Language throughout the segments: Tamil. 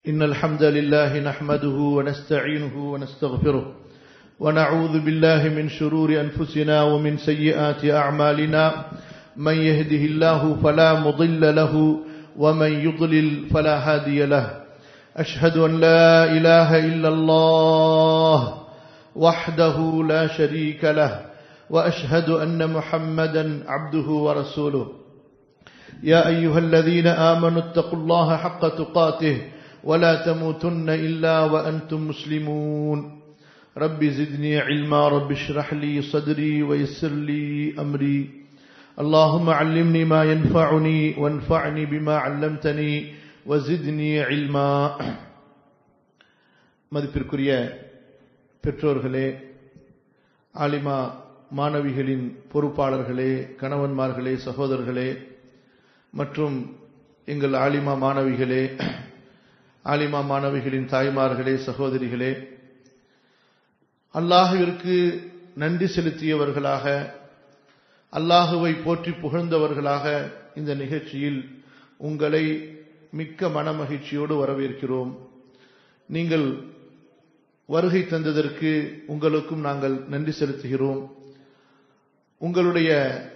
إن الحمد لله نحمده ونستعينه ونستغفره ونعوذ بالله من شرور أنفسنا ومن سيئات أعمالنا من يهده الله فلا مضل له ومن يضلل فلا هادي له أشهد أن لا إله إلا الله وحده لا شريك له وأشهد أن محمدا عبده ورسوله يا أيها الذين آمنوا اتقوا الله حق تقاته ولا تموتن إلا وأنتم مسلمون رب زدني علما رب اشرح لي صدري ويسر لي أمري اللهم علمني ما ينفعني وانفعني بما علمتني وزدني علما மதிப்பிற்குரிய பெற்றோர்களே ஆலிமா மாணவிகளின் பொறுப்பாளர்களே கணவன்மார்களே சகோதரர்களே மற்றும் எங்கள் ஆலிமா மாணவிகளே ஆலிமா மாணவிகளின் தாய்மார்களே சகோதரிகளே அல்லாஹுவிற்கு நன்றி செலுத்தியவர்களாக அல்லாஹுவை போற்றி புகழ்ந்தவர்களாக இந்த நிகழ்ச்சியில் உங்களை மிக்க மனமகிழ்ச்சியோடு வரவேற்கிறோம் நீங்கள் வருகை தந்ததற்கு உங்களுக்கும் நாங்கள் நன்றி செலுத்துகிறோம் உங்களுடைய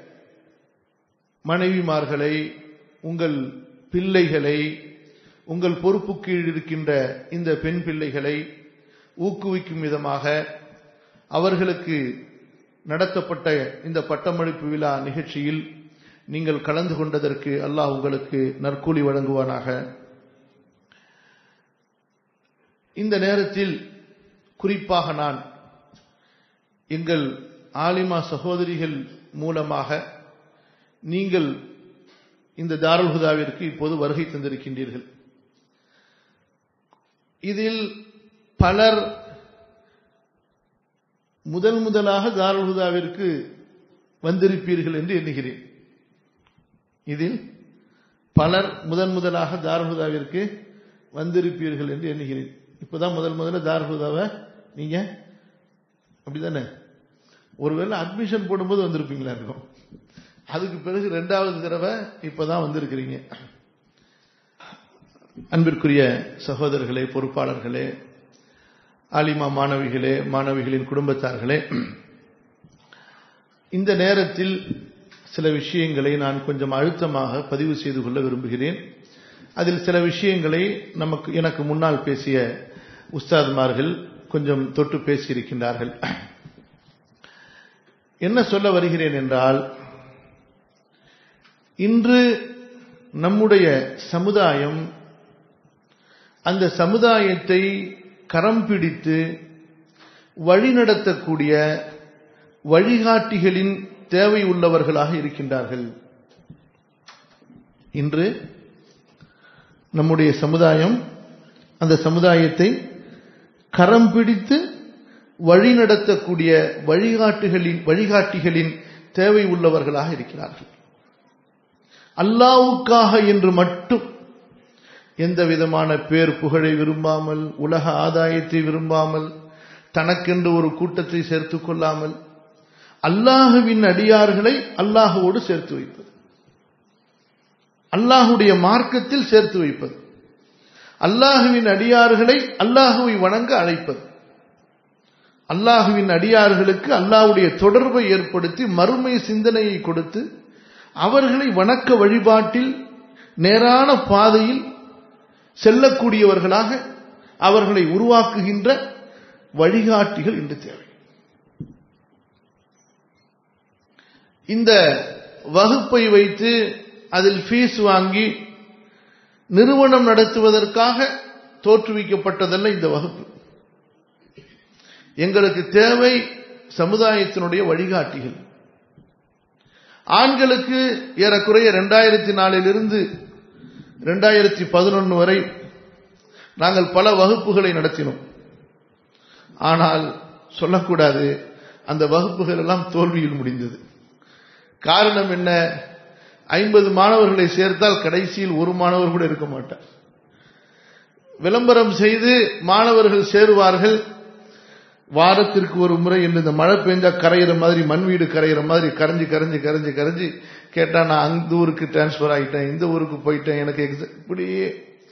மனைவிமார்களை உங்கள் பிள்ளைகளை உங்கள் பொறுப்பு கீழ் இருக்கின்ற இந்த பெண் பிள்ளைகளை ஊக்குவிக்கும் விதமாக அவர்களுக்கு நடத்தப்பட்ட இந்த பட்டமளிப்பு விழா நிகழ்ச்சியில் நீங்கள் கலந்து கொண்டதற்கு அல்லாஹ் உங்களுக்கு நற்கூலி வழங்குவானாக இந்த நேரத்தில் குறிப்பாக நான் எங்கள் ஆலிமா சகோதரிகள் மூலமாக நீங்கள் இந்த தாருல் ஹுதாவிற்கு இப்போது வருகை தந்திருக்கின்றீர்கள் இதில் பலர் முதல் முதலாக தாருல் ஹுதாவிற்கு வந்திருப்பீர்கள் என்று எண்ணுகிறேன் இதில் பலர் முதன் முதலாக தாருல் ஹுதாவிற்கு வந்திருப்பீர்கள் என்று எண்ணுகிறேன் இப்பதான் முதல் முதல்ல தாருல் ஹுதாவை நீங்க அப்படிதானே ஒருவேளை அட்மிஷன் போடும்போது வந்திருப்பீங்களா இருக்கும் அதுக்கு பிறகு ரெண்டாவது தடவை இப்பதான் வந்திருக்கிறீங்க அன்பிற்குரிய சகோதரர்களே பொறுப்பாளர்களே ஆலிமா மாணவிகளே மாணவிகளின் குடும்பத்தார்களே இந்த நேரத்தில் சில விஷயங்களை நான் கொஞ்சம் அழுத்தமாக பதிவு செய்து கொள்ள விரும்புகிறேன் அதில் சில விஷயங்களை நமக்கு எனக்கு முன்னால் பேசிய உஸ்தாத்மார்கள் கொஞ்சம் தொட்டு பேசியிருக்கின்றார்கள் என்ன சொல்ல வருகிறேன் என்றால் இன்று நம்முடைய சமுதாயம் அந்த சமுதாயத்தை கரம் பிடித்து வழிநடத்தக்கூடிய வழிகாட்டிகளின் தேவை உள்ளவர்களாக இருக்கின்றார்கள் இன்று நம்முடைய சமுதாயம் அந்த சமுதாயத்தை கரம் பிடித்து வழிநடத்தக்கூடிய வழிகாட்டுகளின் வழிகாட்டிகளின் தேவை உள்ளவர்களாக இருக்கிறார்கள் அல்லாவுக்காக என்று மட்டும் எந்த விதமான பேர் புகழை விரும்பாமல் உலக ஆதாயத்தை விரும்பாமல் தனக்கென்று ஒரு கூட்டத்தை சேர்த்துக் கொள்ளாமல் அல்லாஹுவின் அடியார்களை அல்லாஹுவோடு சேர்த்து வைப்பது அல்லாஹுடைய மார்க்கத்தில் சேர்த்து வைப்பது அல்லாஹுவின் அடியார்களை அல்லாஹுவை வணங்க அழைப்பது அல்லாஹுவின் அடியார்களுக்கு அல்லாஹுடைய தொடர்பை ஏற்படுத்தி மறுமை சிந்தனையை கொடுத்து அவர்களை வணக்க வழிபாட்டில் நேரான பாதையில் செல்லக்கூடியவர்களாக அவர்களை உருவாக்குகின்ற வழிகாட்டிகள் இன்று தேவை இந்த வகுப்பை வைத்து அதில் ஃபீஸ் வாங்கி நிறுவனம் நடத்துவதற்காக தோற்றுவிக்கப்பட்டதல்ல இந்த வகுப்பு எங்களுக்கு தேவை சமுதாயத்தினுடைய வழிகாட்டிகள் ஆண்களுக்கு ஏறக்குறைய ரெண்டாயிரத்தி நாலிலிருந்து ரெண்டாயிரத்தி பதினொன்று வரை நாங்கள் பல வகுப்புகளை நடத்தினோம் ஆனால் சொல்லக்கூடாது அந்த வகுப்புகள் எல்லாம் தோல்வியில் முடிந்தது காரணம் என்ன ஐம்பது மாணவர்களை சேர்த்தால் கடைசியில் ஒரு மாணவர் கூட இருக்க மாட்டார் விளம்பரம் செய்து மாணவர்கள் சேருவார்கள் வாரத்திற்கு ஒரு முறை என்று இந்த மழை பெஞ்சா கரையிற மாதிரி மண் வீடு கரையிற மாதிரி கரைஞ்சி கரைஞ்சி கரைஞ்சி கரைஞ்சி கேட்டா நான் அந்த ஊருக்கு டிரான்ஸ்பர் ஆகிட்டேன் இந்த ஊருக்கு போயிட்டேன் எனக்கு எக்ஸாம் இப்படியே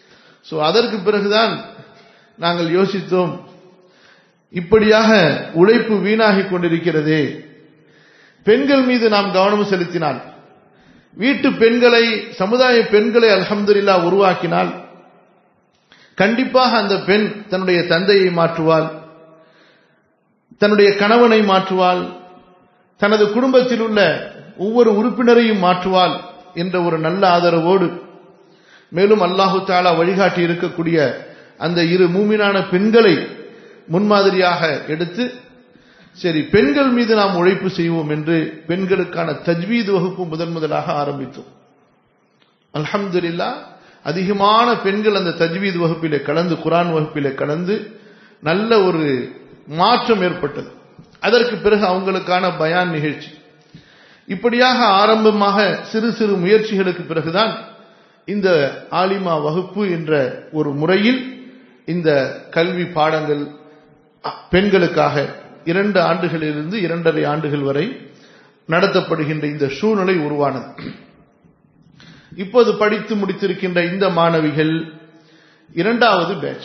சோ அதற்கு பிறகுதான் நாங்கள் யோசித்தோம் இப்படியாக உழைப்பு வீணாகிக் கொண்டிருக்கிறதே பெண்கள் மீது நாம் கவனம் செலுத்தினால் வீட்டு பெண்களை சமுதாய பெண்களை அல்ஹம்துலில்லா உருவாக்கினால் கண்டிப்பாக அந்த பெண் தன்னுடைய தந்தையை மாற்றுவாள் தன்னுடைய கணவனை மாற்றுவாள் தனது குடும்பத்தில் உள்ள ஒவ்வொரு உறுப்பினரையும் மாற்றுவாள் என்ற ஒரு நல்ல ஆதரவோடு மேலும் அல்லாஹு தாலா வழிகாட்டி இருக்கக்கூடிய அந்த இரு மூமினான பெண்களை முன்மாதிரியாக எடுத்து சரி பெண்கள் மீது நாம் உழைப்பு செய்வோம் என்று பெண்களுக்கான தஜ்வீது வகுப்பு முதன் முதலாக ஆரம்பித்தோம் அல்ஹம்துலில்லா அதிகமான பெண்கள் அந்த தஜ்வீது வகுப்பிலே கலந்து குரான் வகுப்பிலே கலந்து நல்ல ஒரு மாற்றம் ஏற்பட்டது அதற்கு பிறகு அவங்களுக்கான பயான் நிகழ்ச்சி இப்படியாக ஆரம்பமாக சிறு சிறு முயற்சிகளுக்கு பிறகுதான் இந்த ஆலிமா வகுப்பு என்ற ஒரு முறையில் இந்த கல்வி பாடங்கள் பெண்களுக்காக இரண்டு ஆண்டுகளிலிருந்து இரண்டரை ஆண்டுகள் வரை நடத்தப்படுகின்ற இந்த சூழ்நிலை உருவானது இப்போது படித்து முடித்திருக்கின்ற இந்த மாணவிகள் இரண்டாவது பேட்ச்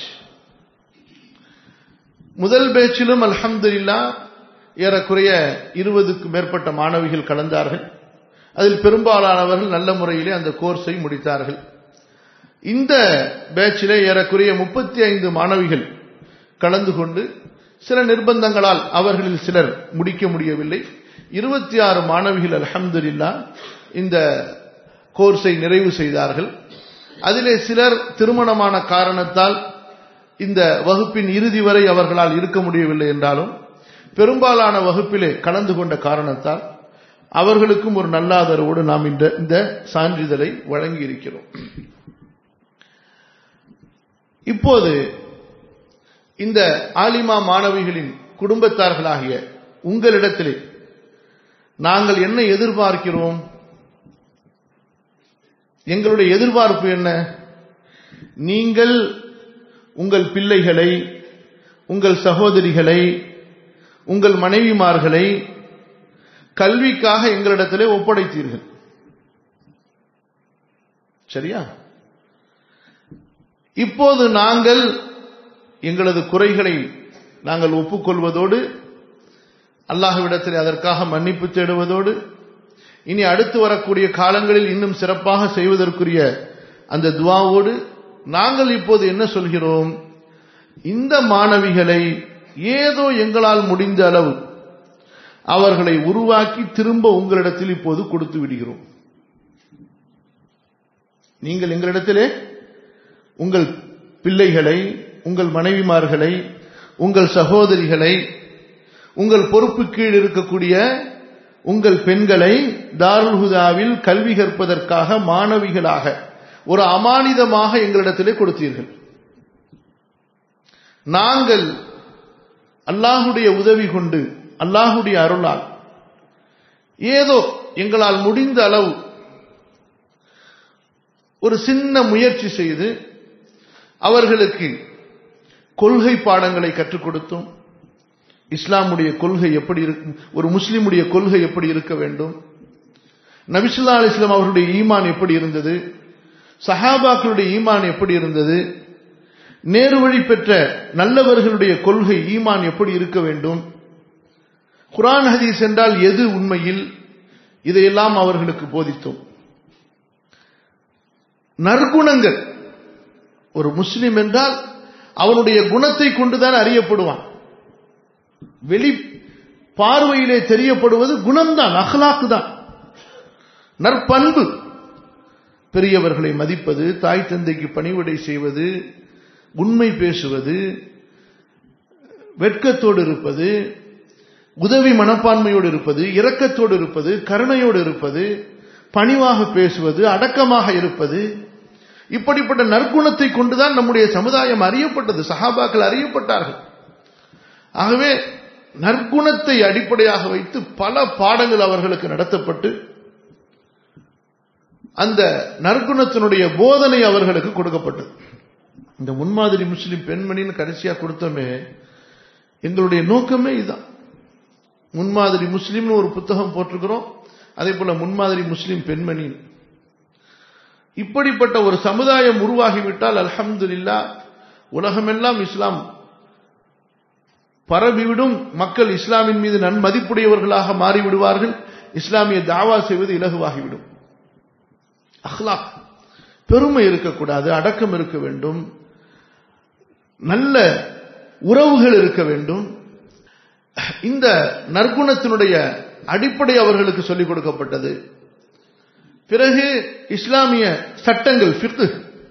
முதல் பேச்சிலும் அல்ஹம்துலில்லா ஏறக்குறைய இருபதுக்கும் மேற்பட்ட மாணவிகள் கலந்தார்கள் அதில் பெரும்பாலானவர்கள் நல்ல முறையிலே அந்த கோர்ஸை முடித்தார்கள் இந்த பேச்சிலே ஏறக்குறைய முப்பத்தி ஐந்து மாணவிகள் கலந்து கொண்டு சில நிர்பந்தங்களால் அவர்களில் சிலர் முடிக்க முடியவில்லை இருபத்தி ஆறு மாணவிகள் அலமதுல்லா இந்த கோர்ஸை நிறைவு செய்தார்கள் அதிலே சிலர் திருமணமான காரணத்தால் இந்த வகுப்பின் இறுதி வரை அவர்களால் இருக்க முடியவில்லை என்றாலும் பெரும்பாலான வகுப்பிலே கலந்து கொண்ட காரணத்தால் அவர்களுக்கும் ஒரு நல்ல ஆதரவோடு நாம் இந்த இந்த சான்றிதழை வழங்கி இருக்கிறோம் இப்போது இந்த ஆலிமா மாணவிகளின் குடும்பத்தார்களாகிய உங்களிடத்திலே நாங்கள் என்ன எதிர்பார்க்கிறோம் எங்களுடைய எதிர்பார்ப்பு என்ன நீங்கள் உங்கள் பிள்ளைகளை உங்கள் சகோதரிகளை உங்கள் மனைவிமார்களை கல்விக்காக எங்களிடத்திலே ஒப்படைத்தீர்கள் சரியா இப்போது நாங்கள் எங்களது குறைகளை நாங்கள் ஒப்புக்கொள்வதோடு அல்லாஹ்விடத்தில் அதற்காக மன்னிப்பு தேடுவதோடு இனி அடுத்து வரக்கூடிய காலங்களில் இன்னும் சிறப்பாக செய்வதற்குரிய அந்த துவாவோடு நாங்கள் இப்போது என்ன சொல்கிறோம் இந்த மாணவிகளை ஏதோ எங்களால் முடிந்த அளவு அவர்களை உருவாக்கி திரும்ப உங்களிடத்தில் இப்போது கொடுத்து விடுகிறோம் நீங்கள் எங்களிடத்திலே உங்கள் பிள்ளைகளை உங்கள் மனைவிமார்களை உங்கள் சகோதரிகளை உங்கள் பொறுப்பு கீழ் இருக்கக்கூடிய உங்கள் பெண்களை தாருல் ஹுதாவில் கல்வி கற்பதற்காக மாணவிகளாக ஒரு அமானிதமாக எங்களிடத்திலே கொடுத்தீர்கள் நாங்கள் அல்லாஹுடைய உதவி கொண்டு அல்லாஹுடைய அருளால் ஏதோ எங்களால் முடிந்த அளவு ஒரு சின்ன முயற்சி செய்து அவர்களுக்கு கொள்கை பாடங்களை கற்றுக் கொடுத்தோம் இஸ்லாமுடைய கொள்கை எப்படி இருக்கும் ஒரு முஸ்லிமுடைய கொள்கை எப்படி இருக்க வேண்டும் நபிசுல்லா அலிஸ்லாம் அவர்களுடைய ஈமான் எப்படி இருந்தது சஹாபாக்களுடைய ஈமான் எப்படி இருந்தது நேர்வழி பெற்ற நல்லவர்களுடைய கொள்கை ஈமான் எப்படி இருக்க வேண்டும் குரான் ஹதீஸ் என்றால் எது உண்மையில் இதையெல்லாம் அவர்களுக்கு போதித்தோம் நற்குணங்கள் ஒரு முஸ்லிம் என்றால் அவனுடைய குணத்தை கொண்டுதான் அறியப்படுவான் வெளி பார்வையிலே தெரியப்படுவது குணம்தான் அகலாக்கு தான் நற்பண்பு பெரியவர்களை மதிப்பது தாய் தந்தைக்கு பணிவிடை செய்வது உண்மை பேசுவது வெட்கத்தோடு இருப்பது உதவி மனப்பான்மையோடு இருப்பது இரக்கத்தோடு இருப்பது கருணையோடு இருப்பது பணிவாக பேசுவது அடக்கமாக இருப்பது இப்படிப்பட்ட நற்குணத்தை கொண்டுதான் நம்முடைய சமுதாயம் அறியப்பட்டது சஹாபாக்கள் அறியப்பட்டார்கள் ஆகவே நற்குணத்தை அடிப்படையாக வைத்து பல பாடங்கள் அவர்களுக்கு நடத்தப்பட்டு அந்த நற்குணத்தினுடைய போதனை அவர்களுக்கு கொடுக்கப்பட்டது இந்த முன்மாதிரி முஸ்லிம் பெண்மணின்னு கடைசியா கொடுத்தோமே எங்களுடைய நோக்கமே இதுதான் முன்மாதிரி முஸ்லிம்னு ஒரு புத்தகம் போட்டிருக்கிறோம் அதே போல முன்மாதிரி முஸ்லிம் பெண்மணி இப்படிப்பட்ட ஒரு சமுதாயம் உருவாகிவிட்டால் அல்ஹம்துலில்லா உலகமெல்லாம் இஸ்லாம் பரவிவிடும் மக்கள் இஸ்லாமின் மீது நன்மதிப்புடையவர்களாக மாறிவிடுவார்கள் இஸ்லாமிய தாவா செய்வது இலகுவாகிவிடும் அஹ்லாக் பெருமை இருக்கக்கூடாது அடக்கம் இருக்க வேண்டும் நல்ல உறவுகள் இருக்க வேண்டும் இந்த நற்குணத்தினுடைய அடிப்படை அவர்களுக்கு சொல்லிக் கொடுக்கப்பட்டது பிறகு இஸ்லாமிய சட்டங்கள் ஃபிக்கு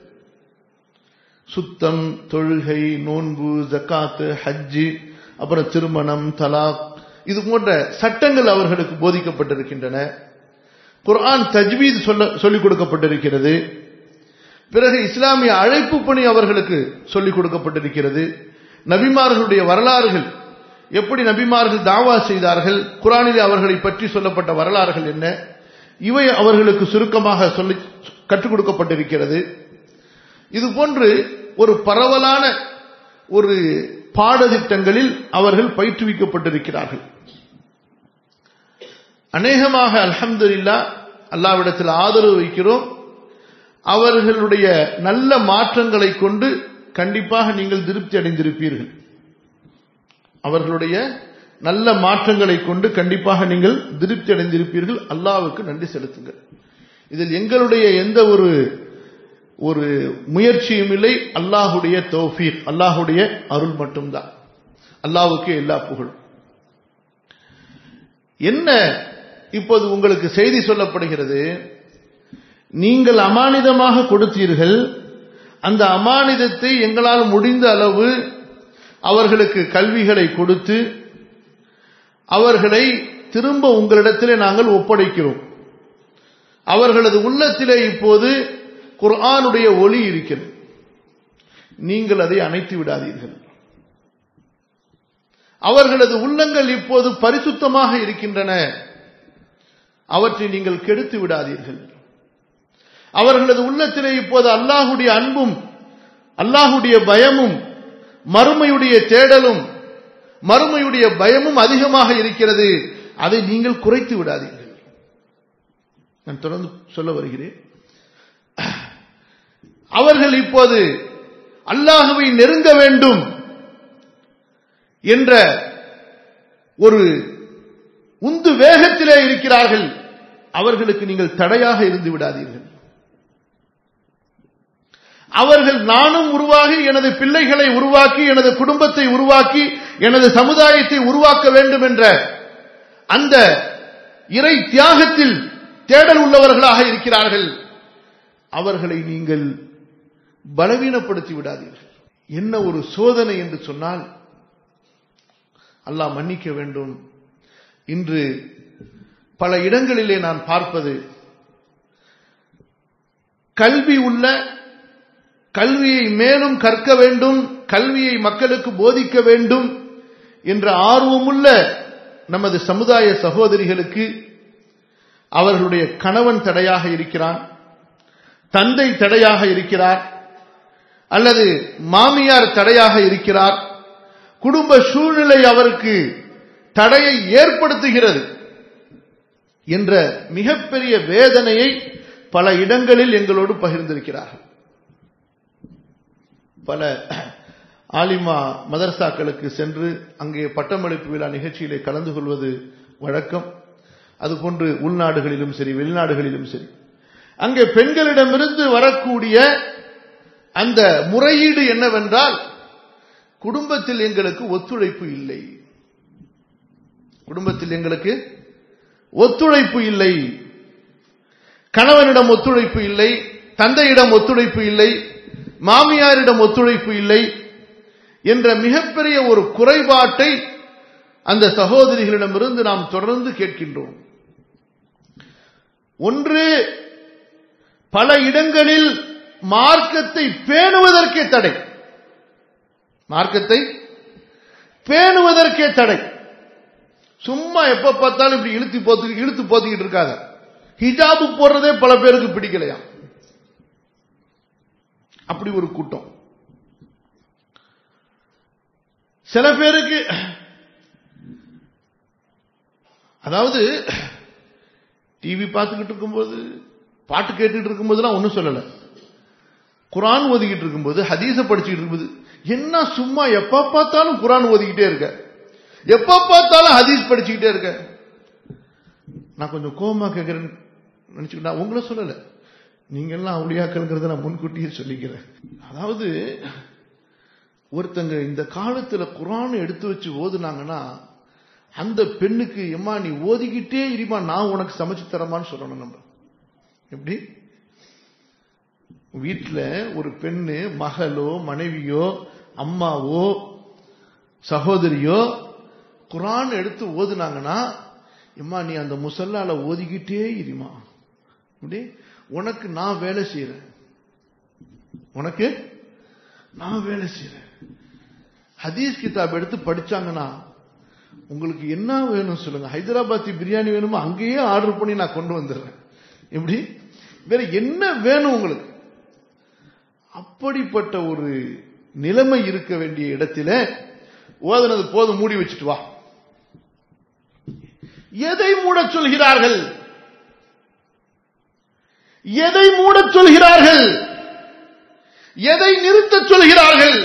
சுத்தம் தொழுகை நோன்பு ஜக்காத்து ஹஜ்ஜி அப்புறம் திருமணம் தலாக் இது போன்ற சட்டங்கள் அவர்களுக்கு போதிக்கப்பட்டிருக்கின்றன குர்ஆன் தஜ்வீத் சொல்ல சொல்லிக் கொடுக்கப்பட்டிருக்கிறது பிறகு இஸ்லாமிய அழைப்பு பணி அவர்களுக்கு சொல்லிக் கொடுக்கப்பட்டிருக்கிறது நபிமார்களுடைய வரலாறுகள் எப்படி நபிமார்கள் தாவா செய்தார்கள் குரானிலே அவர்களை பற்றி சொல்லப்பட்ட வரலாறுகள் என்ன இவை அவர்களுக்கு சுருக்கமாக சொல்லி கற்றுக் கொடுக்கப்பட்டிருக்கிறது இது போன்று ஒரு பரவலான ஒரு பாடத்திட்டங்களில் அவர்கள் பயிற்றுவிக்கப்பட்டிருக்கிறார்கள் அநேகமாக அல்ஹம்துலில்லா அல்லாவிடத்தில் ஆதரவு வைக்கிறோம் அவர்களுடைய நல்ல மாற்றங்களை கொண்டு கண்டிப்பாக நீங்கள் திருப்தி அடைந்திருப்பீர்கள் அவர்களுடைய நல்ல மாற்றங்களை கொண்டு கண்டிப்பாக நீங்கள் திருப்தி அடைந்திருப்பீர்கள் அல்லாவுக்கு நன்றி செலுத்துங்கள் இதில் எங்களுடைய எந்த ஒரு ஒரு முயற்சியும் இல்லை அல்லாஹுடைய தௌஃபீக் அல்லாஹுடைய அருள் மட்டும்தான் அல்லாவுக்கு எல்லா புகழும் என்ன இப்போது உங்களுக்கு செய்தி சொல்லப்படுகிறது நீங்கள் அமானிதமாக கொடுத்தீர்கள் அந்த அமானிதத்தை எங்களால் முடிந்த அளவு அவர்களுக்கு கல்விகளை கொடுத்து அவர்களை திரும்ப உங்களிடத்திலே நாங்கள் ஒப்படைக்கிறோம் அவர்களது உள்ளத்திலே இப்போது குர்ஆனுடைய ஒளி இருக்கிறது நீங்கள் அதை அணைத்து விடாதீர்கள் அவர்களது உள்ளங்கள் இப்போது பரிசுத்தமாக இருக்கின்றன அவற்றை நீங்கள் கெடுத்து விடாதீர்கள் அவர்களது உள்ளத்திலே இப்போது அல்லாஹுடைய அன்பும் அல்லாஹுடைய பயமும் மறுமையுடைய தேடலும் மறுமையுடைய பயமும் அதிகமாக இருக்கிறது அதை நீங்கள் குறைத்து விடாதீர்கள் நான் தொடர்ந்து சொல்ல வருகிறேன் அவர்கள் இப்போது அல்லாஹுவை நெருங்க வேண்டும் என்ற ஒரு உந்து வேகத்திலே இருக்கிறார்கள் அவர்களுக்கு நீங்கள் தடையாக இருந்து விடாதீர்கள் அவர்கள் நானும் உருவாகி எனது பிள்ளைகளை உருவாக்கி எனது குடும்பத்தை உருவாக்கி எனது சமுதாயத்தை உருவாக்க வேண்டும் என்ற அந்த இறை தியாகத்தில் தேடல் உள்ளவர்களாக இருக்கிறார்கள் அவர்களை நீங்கள் பலவீனப்படுத்தி விடாதீர்கள் என்ன ஒரு சோதனை என்று சொன்னால் அல்லாஹ் மன்னிக்க வேண்டும் இன்று பல இடங்களிலே நான் பார்ப்பது கல்வி உள்ள கல்வியை மேலும் கற்க வேண்டும் கல்வியை மக்களுக்கு போதிக்க வேண்டும் என்ற ஆர்வமுள்ள நமது சமுதாய சகோதரிகளுக்கு அவர்களுடைய கணவன் தடையாக இருக்கிறான் தந்தை தடையாக இருக்கிறார் அல்லது மாமியார் தடையாக இருக்கிறார் குடும்ப சூழ்நிலை அவருக்கு தடையை ஏற்படுத்துகிறது என்ற மிகப்பெரிய வேதனையை பல இடங்களில் எங்களோடு பகிர்ந்திருக்கிறார்கள் பல ஆலிமா மதர்சாக்களுக்கு சென்று அங்கே பட்டமளிப்பு விழா நிகழ்ச்சியிலே கலந்து கொள்வது வழக்கம் அதுபோன்று உள்நாடுகளிலும் சரி வெளிநாடுகளிலும் சரி அங்கே பெண்களிடமிருந்து வரக்கூடிய அந்த முறையீடு என்னவென்றால் குடும்பத்தில் எங்களுக்கு ஒத்துழைப்பு இல்லை குடும்பத்தில் எங்களுக்கு ஒத்துழைப்பு இல்லை கணவனிடம் ஒத்துழைப்பு இல்லை தந்தையிடம் ஒத்துழைப்பு இல்லை மாமியாரிடம் ஒத்துழைப்பு இல்லை என்ற மிகப்பெரிய ஒரு குறைபாட்டை அந்த சகோதரிகளிடமிருந்து நாம் தொடர்ந்து கேட்கின்றோம் ஒன்று பல இடங்களில் மார்க்கத்தை பேணுவதற்கே தடை மார்க்கத்தை பேணுவதற்கே தடை சும்மா எப்ப பார்த்தாலும் இப்படி இழுத்து போத்து இழுத்து போத்திக்கிட்டு இருக்காங்க ஹிஜாபு போடுறதே பல பேருக்கு பிடிக்கலையா அப்படி ஒரு கூட்டம் சில பேருக்கு அதாவது டிவி பார்த்துக்கிட்டு இருக்கும்போது பாட்டு கேட்டுட்டு இருக்கும்போதெல்லாம் ஒன்றும் சொல்லலை குரான் ஓதிக்கிட்டு இருக்கும்போது ஹதீஸ படிச்சுக்கிட்டு இருக்கும்போது என்ன சும்மா எப்ப பார்த்தாலும் குரான் ஓதிக்கிட்டே இருக்க எப்ப பார்த்தாலும் ஹதீஸ் படிச்சுக்கிட்டே இருக்க நான் கொஞ்சம் கோபமா கேட்கிறேன் நினைச்சுக்கிட்டா உங்களை சொல்லல நீங்க எல்லாம் அவளியாக்கள்ங்கிறத நான் முன்கூட்டியே சொல்லிக்கிறேன் அதாவது ஒருத்தங்க இந்த காலத்துல குரான் எடுத்து வச்சு ஓதுனாங்கன்னா அந்த பெண்ணுக்கு எம்மா நீ ஓதிக்கிட்டே இருமா நான் உனக்கு சமைச்சு தரமான்னு சொல்லணும் நம்ம எப்படி வீட்டில் ஒரு பெண்ணு மகளோ மனைவியோ அம்மாவோ சகோதரியோ குரான் எடுத்து ஓதுனாங்கன்னா எம்மா நீ அந்த முசல்லால ஓதிக்கிட்டே இருமா இப்படி உனக்கு நான் வேலை செய்யறேன் உனக்கு நான் வேலை செய்யறேன் ஹதீஸ் கிதாப் எடுத்து படிச்சாங்கன்னா உங்களுக்கு என்ன வேணும் சொல்லுங்க ஹைதராபாத்தி பிரியாணி வேணுமோ அங்கேயே ஆர்டர் பண்ணி நான் கொண்டு வந்துடுறேன் எப்படி வேற என்ன வேணும் உங்களுக்கு அப்படிப்பட்ட ஒரு நிலைமை இருக்க வேண்டிய இடத்துல ஓதனது போதும் மூடி வச்சுட்டு வா எதை மூடச் சொல்கிறார்கள் எதை மூடச் சொல்கிறார்கள் எதை நிறுத்தச் சொல்கிறார்கள்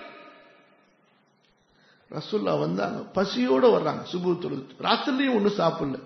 ரசுல்லா வந்தாங்க பசியோட வர்றாங்க சுபு தொழுது ராத்திரிலையும் ஒன்றும் சாப்பிடல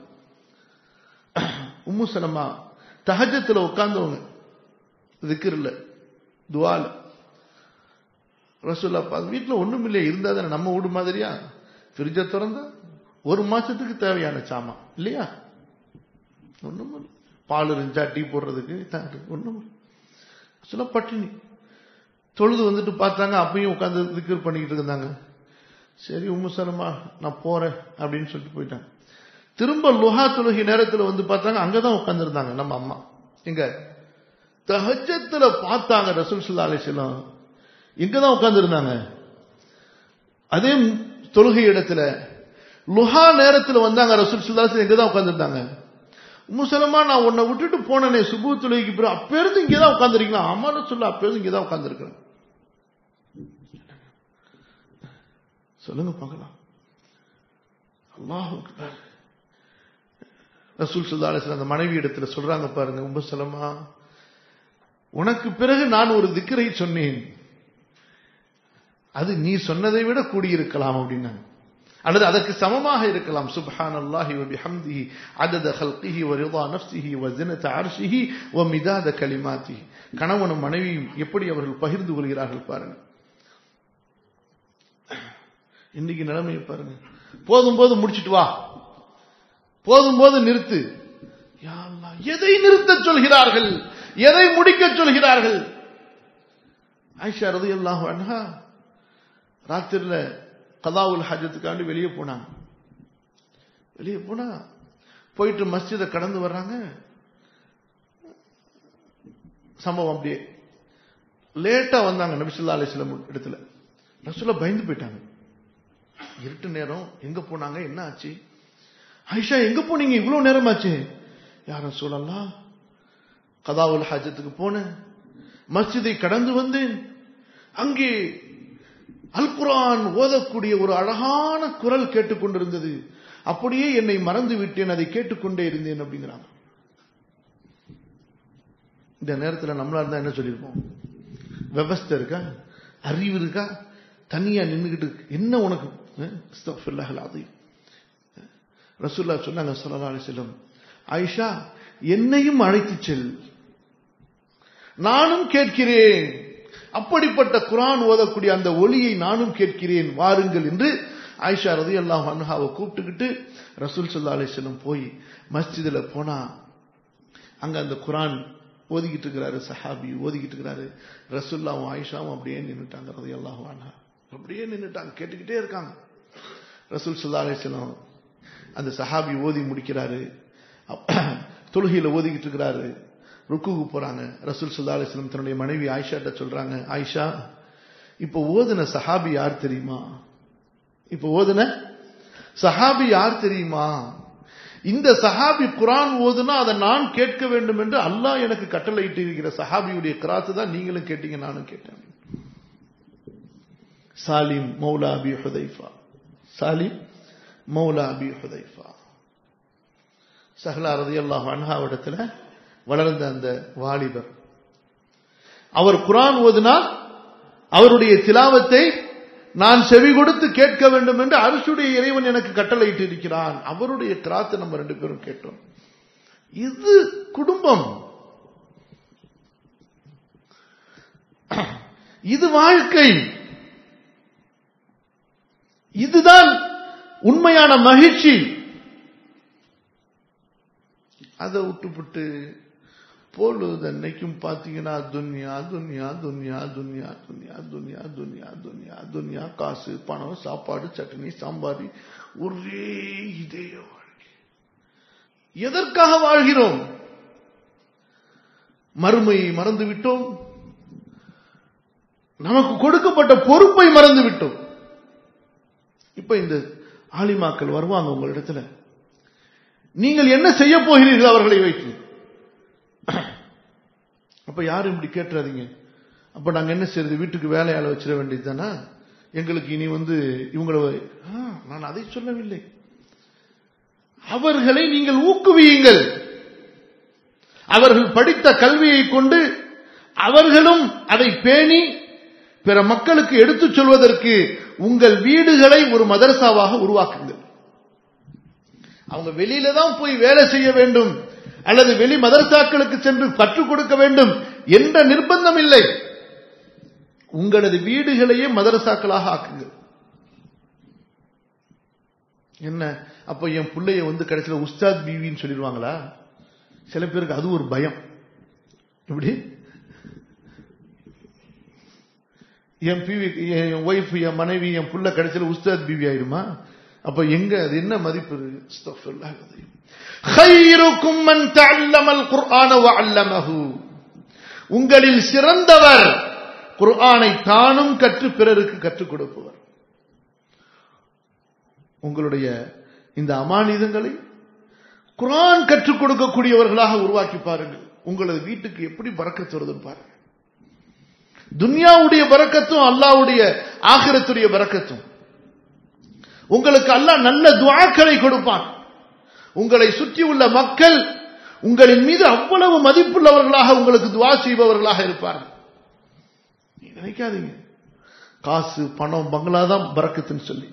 உம்மு சலமா தஹஜத்தில் உட்கார்ந்தவங்க திக்கிரல துவால ரசூல்லா வீட்டில் ஒன்றும் இல்லை இருந்தா தானே நம்ம வீடு மாதிரியா ஃப்ரிட்ஜை திறந்தா ஒரு மாசத்துக்கு தேவையான சாமான் இல்லையா ஒன்றும் பால் இருந்துச்சா டீ போடுறதுக்கு ஒன்றும் சொல்ல பட்டினி தொழுது வந்துட்டு பார்த்தாங்க அப்பயும் உட்காந்து திக்கர் பண்ணிக்கிட்டு இருந்தாங்க சரி உம்முசலமா நான் போறேன் அப்படின்னு சொல்லிட்டு போயிட்டாங்க திரும்ப லுஹா தொழுகை நேரத்தில் வந்து பார்த்தாங்க அங்கதான் உட்காந்துருந்தாங்க நம்ம அம்மா எங்க தஹஜத்துல பார்த்தாங்க ரசூல் சுல்லா அலிஸ்லாம் இங்கதான் உட்கார்ந்துருந்தாங்க அதே தொழுகை இடத்துல லுஹா நேரத்தில் வந்தாங்க ரசூல் சுல்லாஸ் எங்கதான் உட்காந்துருந்தாங்க முசலமா நான் உன்னை விட்டுட்டு போனேனே சுபு தொழுகைக்கு பிறகு அப்ப இருந்து இங்கதான் உட்காந்துருக்கலாம் அம்மான்னு சொல்ல அப்ப இருந்து இங்கதான் உட்காந்துருக்கிறேன் சொல்லுங்க பார்க்கலாம் அல்லாஹ் ரசூல் சுல்லா அலிஸ்லாம் அந்த மனைவி இடத்துல சொல்றாங்க பாருங்க உம்ப சலமா உனக்கு பிறகு நான் ஒரு திக்கரை சொன்னேன் அது நீ சொன்னதை விட கூடியிருக்கலாம் அப்படின்னாங்க அல்லது அதற்கு சமமாக இருக்கலாம் சுப்ஹான் அல்லாஹி வபி ஹம்திஹி அதத ஹல்கிஹி வ ரிதா நஃப்ஸிஹி வ ஜினத அர்ஷிஹி வ மிதாத கலிமாத்திஹி கணவனும் மனைவியும் எப்படி அவர்கள் பகிர்ந்து கொள்கிறார்கள் பாருங்க இன்னைக்கு நிலைமையை பாருங்க போதும் போது முடிச்சிட்டு வா போதும் போது நிறுத்து எதை நிறுத்த சொல்கிறார்கள் எதை முடிக்க சொல்கிறார்கள் ஆயிஷா ரது எல்லாம் அண்ணா ராத்திரில கதாவுல் ஹஜத்துக்காண்டி வெளியே போனாங்க வெளியே போனா போயிட்டு மஸ்ஜிதை கடந்து வர்றாங்க சம்பவம் அப்படியே லேட்டா வந்தாங்க நபிசுல்லா அலிஸ்லம் இடத்துல ரசூலா பயந்து போயிட்டாங்க இருட்டு நேரம் எங்க போனாங்க என்ன ஆச்சு ஐஷா எங்க போனீங்க இவ்வளவு நேரம் ஆச்சு யாரும் சொல்லலாம் கதாவுல் ஹஜத்துக்கு போனேன் மஸ்ஜிதை கடந்து வந்தேன் அங்கே அல் குரான் ஓதக்கூடிய ஒரு அழகான குரல் கேட்டுக்கொண்டிருந்தது அப்படியே என்னை மறந்து விட்டேன் அதை கேட்டுக்கொண்டே இருந்தேன் அப்படிங்கிறாங்க இந்த நேரத்தில் நம்மளா இருந்தா என்ன சொல்லியிருப்போம் விவஸ்தை இருக்கா அறிவு இருக்கா தனியா நின்றுகிட்டு என்ன உனக்கு அது ரசூல்லா சொன்னாங்க சொல்லலா செல்லும் ஆயிஷா என்னையும் அழைத்து செல் நானும் கேட்கிறேன் அப்படிப்பட்ட குரான் ஓதக்கூடிய அந்த ஒளியை நானும் கேட்கிறேன் வாருங்கள் என்று ஆயிஷா ரதி அல்லாஹ் அன்ஹாவை கூப்பிட்டுக்கிட்டு ரசூல் சல்லா அலிஸ்லம் போய் மஸ்ஜிதில் போனா அங்க அந்த குரான் ஓதிக்கிட்டு இருக்கிறாரு சஹாபி ஓதிக்கிட்டு இருக்கிறாரு ரசுல்லாவும் ஆயிஷாவும் அப்படியே நின்றுட்டாங்க ரதி அல்லாஹ் அன்ஹா அப்படியே நின்றுட்டாங்க கேட்டுக்கிட்டே இருக்காங்க ரசூல் சல்லா அலிஸ்லாம் அந்த சஹாபி ஓதி முடிக்கிறாரு தொழுகையில ஓதிக்கிட்டு இருக்கிறாரு ருக்குக்கு போறாங்க ரசூல் சுல்லா அலிஸ்லம் தன்னுடைய மனைவி ஆயிஷாட்ட சொல்றாங்க ஆயிஷா இப்ப ஓதுன சஹாபி யார் தெரியுமா இப்ப ஓதுன சஹாபி யார் தெரியுமா இந்த சஹாபி குரான் ஓதுனா அதை நான் கேட்க வேண்டும் என்று அல்லாஹ் எனக்கு கட்டளையிட்டு இருக்கிற சஹாபியுடைய கிராத்து தான் நீங்களும் கேட்டீங்க நானும் கேட்டேன் சாலிம் மௌலா அபி ஹுதைஃபா சாலிம் மௌலா அபி ஹுதைஃபா சஹலா ரதி அல்லாஹ் அன்ஹாவிடத்துல வளர்ந்த அந்த வாலிபர் அவர் குரான் ஓதினால் அவருடைய திலாவத்தை நான் செவி கொடுத்து கேட்க வேண்டும் என்று அரசுடைய இறைவன் எனக்கு கட்டளையிட்டு இருக்கிறான் அவருடைய கிராத்தை நம்ம ரெண்டு பேரும் கேட்டோம் இது குடும்பம் இது வாழ்க்கை இதுதான் உண்மையான மகிழ்ச்சி அதை விட்டுவிட்டு பொழுதன்னைக்கும் பார்த்தீங்கன்னா துன்யா துன்யா துன்யா துன்யா துன்யா துன்யா துன்யா துன்யா துன்யா காசு பணம் சாப்பாடு சட்னி சாம்பார் ஒரே இதே வாழ்க்கை எதற்காக வாழ்கிறோம் மறுமையை மறந்து விட்டோம் நமக்கு கொடுக்கப்பட்ட பொறுப்பை மறந்து விட்டோம் இப்ப இந்த ஆலிமாக்கள் வருவாங்க உங்களிடத்துல நீங்கள் என்ன செய்ய போகிறீர்கள் அவர்களை வைத்து அப்ப யாரும் இப்படி கேட்டுறாதீங்க அப்ப நாங்க என்ன செய்யறது வீட்டுக்கு வேலையால வச்சிட வேண்டியது தானே எங்களுக்கு இனி வந்து இவங்களை நான் அதை சொல்லவில்லை அவர்களை நீங்கள் ஊக்குவியுங்கள் அவர்கள் படித்த கல்வியை கொண்டு அவர்களும் அதை பேணி பிற மக்களுக்கு எடுத்துச் சொல்வதற்கு உங்கள் வீடுகளை ஒரு மதரசாவாக உருவாக்குங்கள் அவங்க வெளியில தான் போய் வேலை செய்ய வேண்டும் அல்லது வெளி மதரசாக்களுக்கு சென்று கற்றுக் கொடுக்க வேண்டும் என்ற நிர்பந்தம் இல்லை உங்களது வீடுகளையே மதரசாக்களாக ஆக்குங்கள் என்ன அப்ப என் பிள்ளைய வந்து கடைசியில் உஸ்தாத் பிவின்னு சொல்லிடுவாங்களா சில பேருக்கு அது ஒரு பயம் எப்படி என் பிவி என் ஒய்ஃப் என் மனைவி என் புள்ள கடைசியில் உஸ்தாத் பிவி ஆயிடுமா அப்ப எங்க அது என்ன மதிப்பு உங்களில் சிறந்தவர் குர்ஆனை தானும் கற்று பிறருக்கு கற்றுக் கொடுப்பவர் உங்களுடைய இந்த அமானிதங்களை குரான் கற்றுக் கொடுக்கக்கூடியவர்களாக உருவாக்கி பாருங்கள் உங்களது வீட்டுக்கு எப்படி பறக்கத்து வருதுன்னு பாருங்க துன்யாவுடைய பறக்கத்தும் அல்லாவுடைய ஆகிரத்துடைய பறக்கத்தும் உங்களுக்கு அல்லாஹ் நல்ல துவாக்களை கொடுப்பான் உங்களை சுற்றி உள்ள மக்கள் உங்களின் மீது அவ்வளவு மதிப்புள்ளவர்களாக உங்களுக்கு துவா செய்பவர்களாக இருப்பார்கள் நினைக்காதீங்க காசு பணம் பங்களா தான் பறக்கத்துன்னு சொல்லி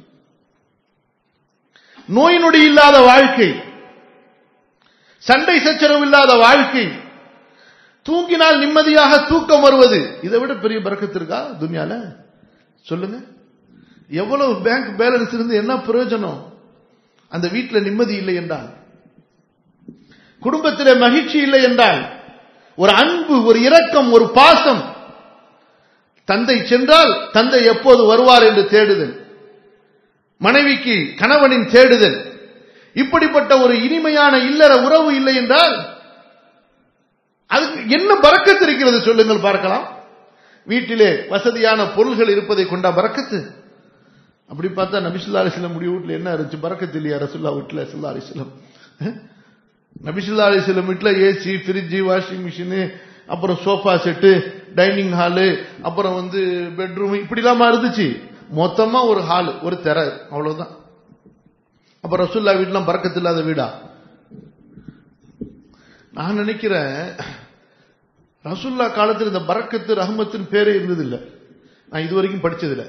நோய் நொடி இல்லாத வாழ்க்கை சண்டை சச்சரவு இல்லாத வாழ்க்கை தூங்கினால் நிம்மதியாக தூக்கம் வருவது இதை விட பெரிய பறக்கத்து இருக்கா துனியால சொல்லுங்க எவ்வளவு பேங்க் பேலன்ஸ் இருந்து என்ன பிரயோஜனம் அந்த வீட்டில் நிம்மதி இல்லை என்றால் குடும்பத்திலே மகிழ்ச்சி இல்லை என்றால் ஒரு அன்பு ஒரு இரக்கம் ஒரு பாசம் தந்தை சென்றால் தந்தை எப்போது வருவார் என்று தேடுதல் மனைவிக்கு கணவனின் தேடுதல் இப்படிப்பட்ட ஒரு இனிமையான இல்லற உறவு இல்லை என்றால் அதுக்கு என்ன பறக்கத்து இருக்கிறது சொல்லுங்கள் பார்க்கலாம் வீட்டிலே வசதியான பொருள்கள் இருப்பதை கொண்டா பறக்கத்து அப்படி பார்த்தா நபிசுல்லா அலிஸ்லம் முடிவு வீட்டில் என்ன இருந்துச்சு பறக்கத்து இல்லையா ரசுல்லா வீட்டில் சுல்லா அலிஸ்லம் நபிசுல்லா அலிஸ்லம் வீட்டில் ஏசி ஃப்ரிட்ஜு வாஷிங் மிஷினு அப்புறம் சோஃபா செட்டு டைனிங் ஹாலு அப்புறம் வந்து பெட்ரூம் இப்படிலாமா இருந்துச்சு மொத்தமா ஒரு ஹால் ஒரு திரை அவ்வளவுதான் அப்ப ரசுல்லா வீட்டுலாம் பறக்கத்து இல்லாத வீடா நான் நினைக்கிறேன் ரசுல்லா காலத்தில் இந்த பறக்கத்து ரஹமத்தின் பேரே இருந்ததில்லை நான் இது வரைக்கும் படிச்சதில்லை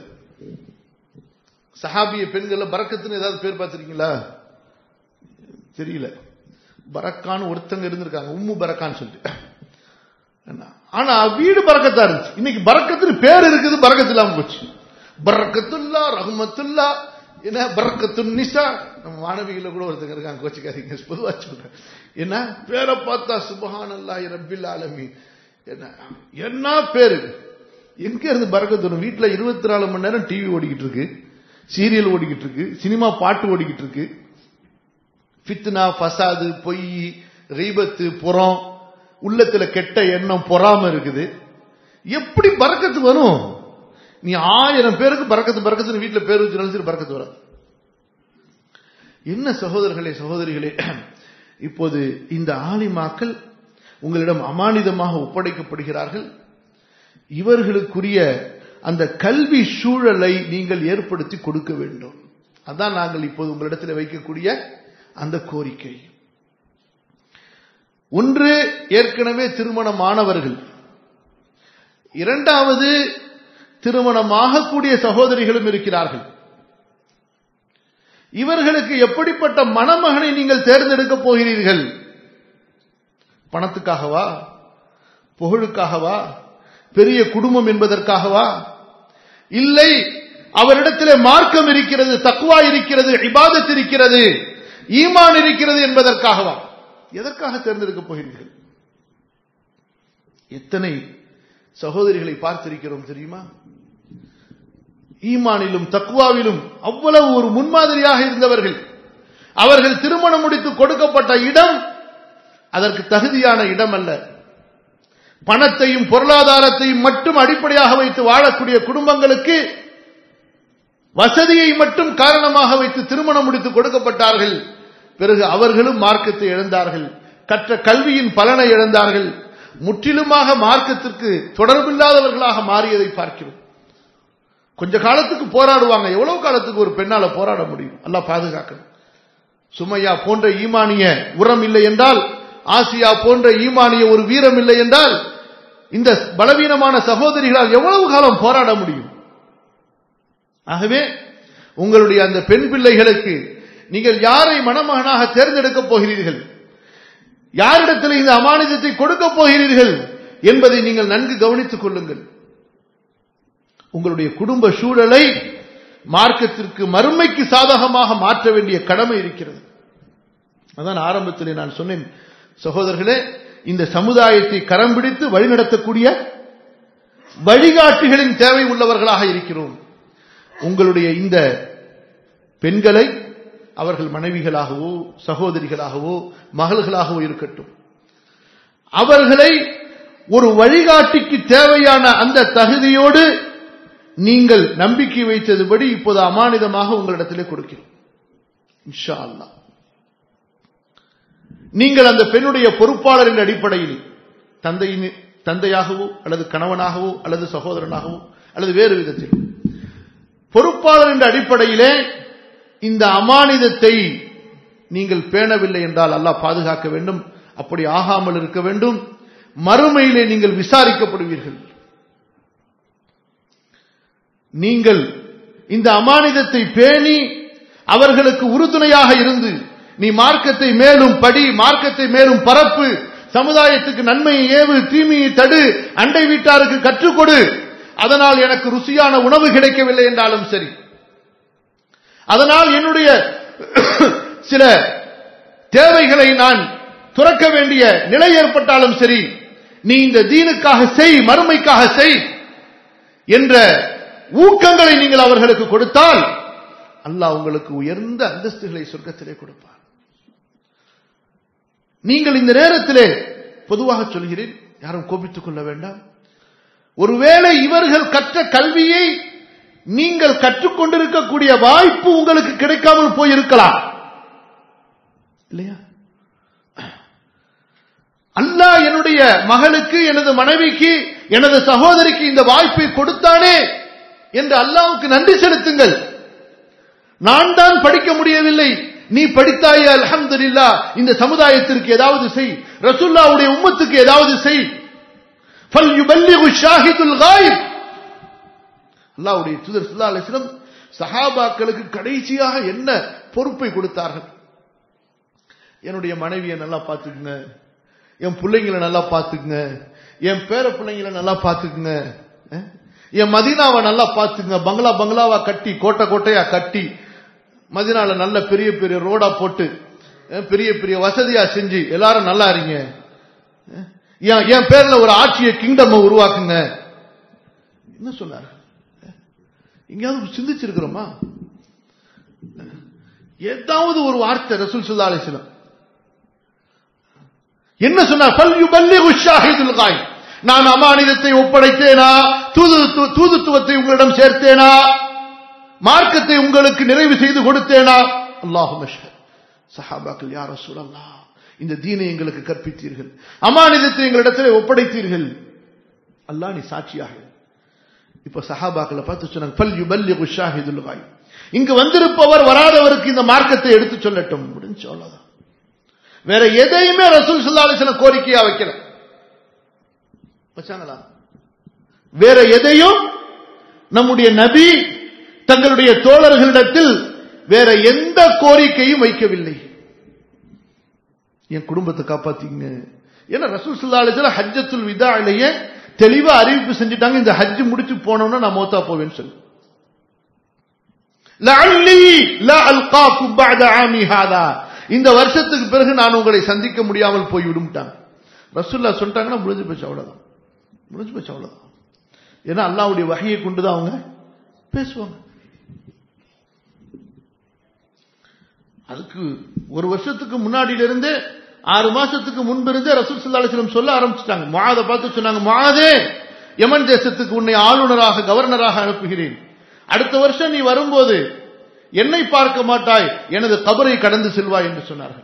சஹாபிய பெண்கள் பறக்கத்துன்னு ஏதாவது பேர் பார்த்திருக்கீங்களா தெரியல பறக்கான்னு ஒருத்தங்க இருந்திருக்காங்க உம்மு பறக்கான்னு சொல்லிட்டு ஆனா வீடு பறக்கத்தா இருந்துச்சு இன்னைக்கு பறக்கத்துன்னு பேர் இருக்குது பறக்கத்து இல்லாம போச்சு பறக்கத்துல்லா ரஹமத்துல்லா என்ன பறக்கத்து நிசா நம்ம மாணவிகள கூட ஒருத்தங்க இருக்காங்க கோச்சிக்காதீங்க பொதுவா சொல்றேன் என்ன பேரை பார்த்தா சுபஹான் அல்லாஹ் ரப்பில் ஆலமி என்ன என்ன பேரு எங்க இருந்து பறக்கத்து வீட்டுல இருபத்தி நாலு மணி நேரம் டிவி ஓடிக்கிட்டு இருக்கு சீரியல் ஓடிக்கிட்டு இருக்கு சினிமா பாட்டு ஓடிக்கிட்டு இருக்கு ஃபித்னா ஃபசாது பொய் ரீபத்து புறம் உள்ளத்துல கெட்ட எண்ணம் பொறாம இருக்குது எப்படி பறக்கத்து வரும் நீ ஆயிரம் பேருக்கு பறக்கத்து பறக்கத்துன்னு வீட்டுல பேர் வச்சு நினைச்சிட்டு பறக்கத்து வராது என்ன சகோதரர்களே சகோதரிகளே இப்போது இந்த ஆலிமாக்கள் உங்களிடம் அமானிதமாக ஒப்படைக்கப்படுகிறார்கள் இவர்களுக்குரிய அந்த கல்வி சூழலை நீங்கள் ஏற்படுத்தி கொடுக்க வேண்டும் அதான் நாங்கள் இப்போது உங்களிடத்தில் வைக்கக்கூடிய அந்த கோரிக்கை ஒன்று ஏற்கனவே திருமணமானவர்கள் இரண்டாவது திருமணமாகக்கூடிய சகோதரிகளும் இருக்கிறார்கள் இவர்களுக்கு எப்படிப்பட்ட மணமகனை நீங்கள் தேர்ந்தெடுக்கப் போகிறீர்கள் பணத்துக்காகவா புகழுக்காகவா பெரிய குடும்பம் என்பதற்காகவா இல்லை அவரிடத்திலே மார்க்கம் இருக்கிறது தக்குவா இருக்கிறது இபாதத் இருக்கிறது ஈமான் இருக்கிறது என்பதற்காகவா எதற்காக தேர்ந்தெடுக்கப் போகிறீர்கள் எத்தனை சகோதரிகளை பார்த்திருக்கிறோம் தெரியுமா ஈமானிலும் தக்குவாவிலும் அவ்வளவு ஒரு முன்மாதிரியாக இருந்தவர்கள் அவர்கள் திருமணம் முடித்து கொடுக்கப்பட்ட இடம் அதற்கு தகுதியான இடம் அல்ல பணத்தையும் பொருளாதாரத்தையும் மட்டும் அடிப்படையாக வைத்து வாழக்கூடிய குடும்பங்களுக்கு வசதியை மட்டும் காரணமாக வைத்து திருமணம் முடித்து கொடுக்கப்பட்டார்கள் பிறகு அவர்களும் மார்க்கத்தை இழந்தார்கள் கற்ற கல்வியின் பலனை இழந்தார்கள் முற்றிலுமாக மார்க்கத்திற்கு தொடர்பில்லாதவர்களாக மாறியதை பார்க்கிறோம் கொஞ்ச காலத்துக்கு போராடுவாங்க எவ்வளவு காலத்துக்கு ஒரு பெண்ணால போராட முடியும் எல்லாம் பாதுகாக்கணும் சுமையா போன்ற ஈமானிய உரம் இல்லை என்றால் ஆசியா போன்ற ஈமானிய ஒரு வீரம் இல்லை என்றால் இந்த பலவீனமான சகோதரிகளால் எவ்வளவு காலம் போராட முடியும் ஆகவே உங்களுடைய அந்த பெண் பிள்ளைகளுக்கு நீங்கள் யாரை மணமகனாக தேர்ந்தெடுக்கப் போகிறீர்கள் யாரிடத்தில் இந்த அமானிதத்தை கொடுக்கப் போகிறீர்கள் என்பதை நீங்கள் நன்கு கவனித்துக் கொள்ளுங்கள் உங்களுடைய குடும்ப சூழலை மார்க்கத்திற்கு மறுமைக்கு சாதகமாக மாற்ற வேண்டிய கடமை இருக்கிறது அதான் ஆரம்பத்திலே நான் சொன்னேன் சகோதரர்களே இந்த சமுதாயத்தை கரம் பிடித்து வழிநடத்தக்கூடிய வழிகாட்டிகளின் தேவை உள்ளவர்களாக இருக்கிறோம் உங்களுடைய இந்த பெண்களை அவர்கள் மனைவிகளாகவோ சகோதரிகளாகவோ மகள்களாகவோ இருக்கட்டும் அவர்களை ஒரு வழிகாட்டிக்கு தேவையான அந்த தகுதியோடு நீங்கள் நம்பிக்கை வைத்ததுபடி இப்போது அமானிதமாக உங்களிடத்திலே கொடுக்கிறோம் இன்ஷா அல்லா நீங்கள் அந்த பெண்ணுடைய பொறுப்பாளர் என்ற அடிப்படையில் தந்தையின் தந்தையாகவோ அல்லது கணவனாகவோ அல்லது சகோதரனாகவோ அல்லது வேறு விதத்தில் பொறுப்பாளர் என்ற அடிப்படையிலே இந்த அமானிதத்தை நீங்கள் பேணவில்லை என்றால் அல்லாஹ் பாதுகாக்க வேண்டும் அப்படி ஆகாமல் இருக்க வேண்டும் மறுமையிலே நீங்கள் விசாரிக்கப்படுவீர்கள் நீங்கள் இந்த அமானிதத்தை பேணி அவர்களுக்கு உறுதுணையாக இருந்து நீ மார்க்கத்தை மேலும் படி மார்க்கத்தை மேலும் பரப்பு சமுதாயத்துக்கு நன்மையை ஏவு தீமையை தடு அண்டை வீட்டாருக்கு கற்றுக் கொடு அதனால் எனக்கு ருசியான உணவு கிடைக்கவில்லை என்றாலும் சரி அதனால் என்னுடைய சில தேவைகளை நான் துறக்க வேண்டிய நிலை ஏற்பட்டாலும் சரி நீ இந்த தீனுக்காக செய் மறுமைக்காக செய் என்ற ஊக்கங்களை நீங்கள் அவர்களுக்கு கொடுத்தால் அல்லாஹ் உங்களுக்கு உயர்ந்த அந்தஸ்துகளை சொர்க்கத்திலே கொடுப்பார் நீங்கள் இந்த நேரத்திலே பொதுவாக சொல்கிறேன் யாரும் கோபித்துக் கொள்ள வேண்டாம் ஒருவேளை இவர்கள் கற்ற கல்வியை நீங்கள் கற்றுக்கொண்டிருக்கக்கூடிய வாய்ப்பு உங்களுக்கு கிடைக்காமல் போயிருக்கலாம் இல்லையா அல்லாஹ் என்னுடைய மகளுக்கு எனது மனைவிக்கு எனது சகோதரிக்கு இந்த வாய்ப்பை கொடுத்தானே என்று அல்லாவுக்கு நன்றி செலுத்துங்கள் நான் தான் படிக்க முடியவில்லை நீ படித்தாயே அல்ஹம்துலில்லா இந்த சமுதாயத்திற்கு ஏதாவது செய் ரசுல்லாவுடைய உம்மத்துக்கு ஏதாவது செய் ஃபல் யுபல்லிகு ஷாஹிதுல் காயிப் அல்லாஹ்வுடைய தூதர் ஸல்லல்லாஹு அலைஹி வஸல்லம் சஹாபாக்களுக்கு கடைசியாக என்ன பொறுப்பை கொடுத்தார்கள் என்னுடைய மனைவியை நல்லா பார்த்துக்குங்க என் பிள்ளைங்களை நல்லா பார்த்துக்குங்க என் பேர பிள்ளைங்களை நல்லா பார்த்துக்குங்க அஹ்? என் மதீனாவை நல்லா பார்த்துக்குங்க பங்களா பங்களாவா கட்டி கோட்டை கோட்டையா கட்டி மதினால நல்ல பெரிய பெரிய ரோடா போட்டு அஹ், பெரிய பெரிய வசதியா செஞ்சு எல்லாரும் நல்லா இருங்க அஹ், என் என் பேர்ல ஒரு ஆட்சியை கிங்டம் உருவாக்குங்க என்ன சொன்னார் அஹ், எங்கேயாவது சிந்திச்சிருக்கிறோமா அஹ், ஏதாவது ஒரு வார்த்தை ரசூல் சுல்லா அலிஸ்லாம் என்ன சொன்னார் பல் யுபல்லிகு ஷாஹிதுல் காயிம் நான் அமானிதத்தை ஒப்படைத்தேனா தூது தூதுத்துவத்தை உங்களிடம் சேர்த்தேனா மார்க்கத்தை உங்களுக்கு நிறைவு செய்து கொடுத்தேனா அல்லாஹு சஹாபாக்கள் யார சொல்லலாம் இந்த தீனை எங்களுக்கு கற்பித்தீர்கள் அமானிதத்தை எங்களிடத்தில் ஒப்படைத்தீர்கள் அல்லாஹ் நீ சாட்சியாக இரு. இப்ப சஹாபாக்களை பார்த்து சொன்னாங்க பல் யுபல்லிகு ஷாஹிதுல் காயிம் இங்கு வந்திருப்பவர் வராதவருக்கு இந்த மார்க்கத்தை எடுத்து சொல்லட்டும் முடிஞ்சு அவ்வளவுதான் வேற எதையுமே ரசூல் ஸல்லல்லாஹு அலைஹி வஸல்லம் கோரிக்கையா வைக்கல வச்சாங்களா வேற எதையும் நம்முடைய நபி தங்களுடைய தோழர்களிடத்தில் வேற எந்த கோரிக்கையும் வைக்கவில்லை என் குடும்பத்தை காப்பாத்தீங்க ஏன்னா ரசூல் ஸல்லல்லாஹு அலைஹி வஸல்லம் ஹஜ்ஜத்துல் விதாயிலேயே தெளிவா அறிவிப்பு செஞ்சுட்டாங்க இந்த ஹஜ் முடிச்சு போனோம்னா நான் மௌத்தா போவேன்னு சொல்லி லஅல்லி லா அல்காக்கும் பஅத ஆமி ஹாதா இந்த வருஷத்துக்கு பிறகு நான் உங்களை சந்திக்க முடியாமல் போய் விடும்ட்டாங்க ரசூல்லா சொல்லிட்டாங்கன்னா முடிஞ்சு போச்சு அவ்வளவுதான் முடிஞ்சு போச்சு அவ்வளவுதான் ஏன்னா அல்லாஹ்வுடைய வகையை கொண்டு தான் அவங்க பேசுவாங்க அதுக்கு ஒரு வருஷத்துக்கு முன்னாடியில இருந்து ஆறு மாசத்துக்கு முன்பு இருந்தே ரசூல் ஸல்லல்லாஹு அலைஹி வஸல்லம் சொல்ல ஆரம்பிச்சிட்டாங்க முஆதை பார்த்து சொன்னாங்க முஆதே யமன் தேசத்துக்கு உன்னை ஆளுநராக கவர்னராக அனுப்புகிறேன் அடுத்த வருஷம் நீ வரும்போது என்னை பார்க்க மாட்டாய் எனது கபரை கடந்து செல்வாய் என்று சொன்னார்கள்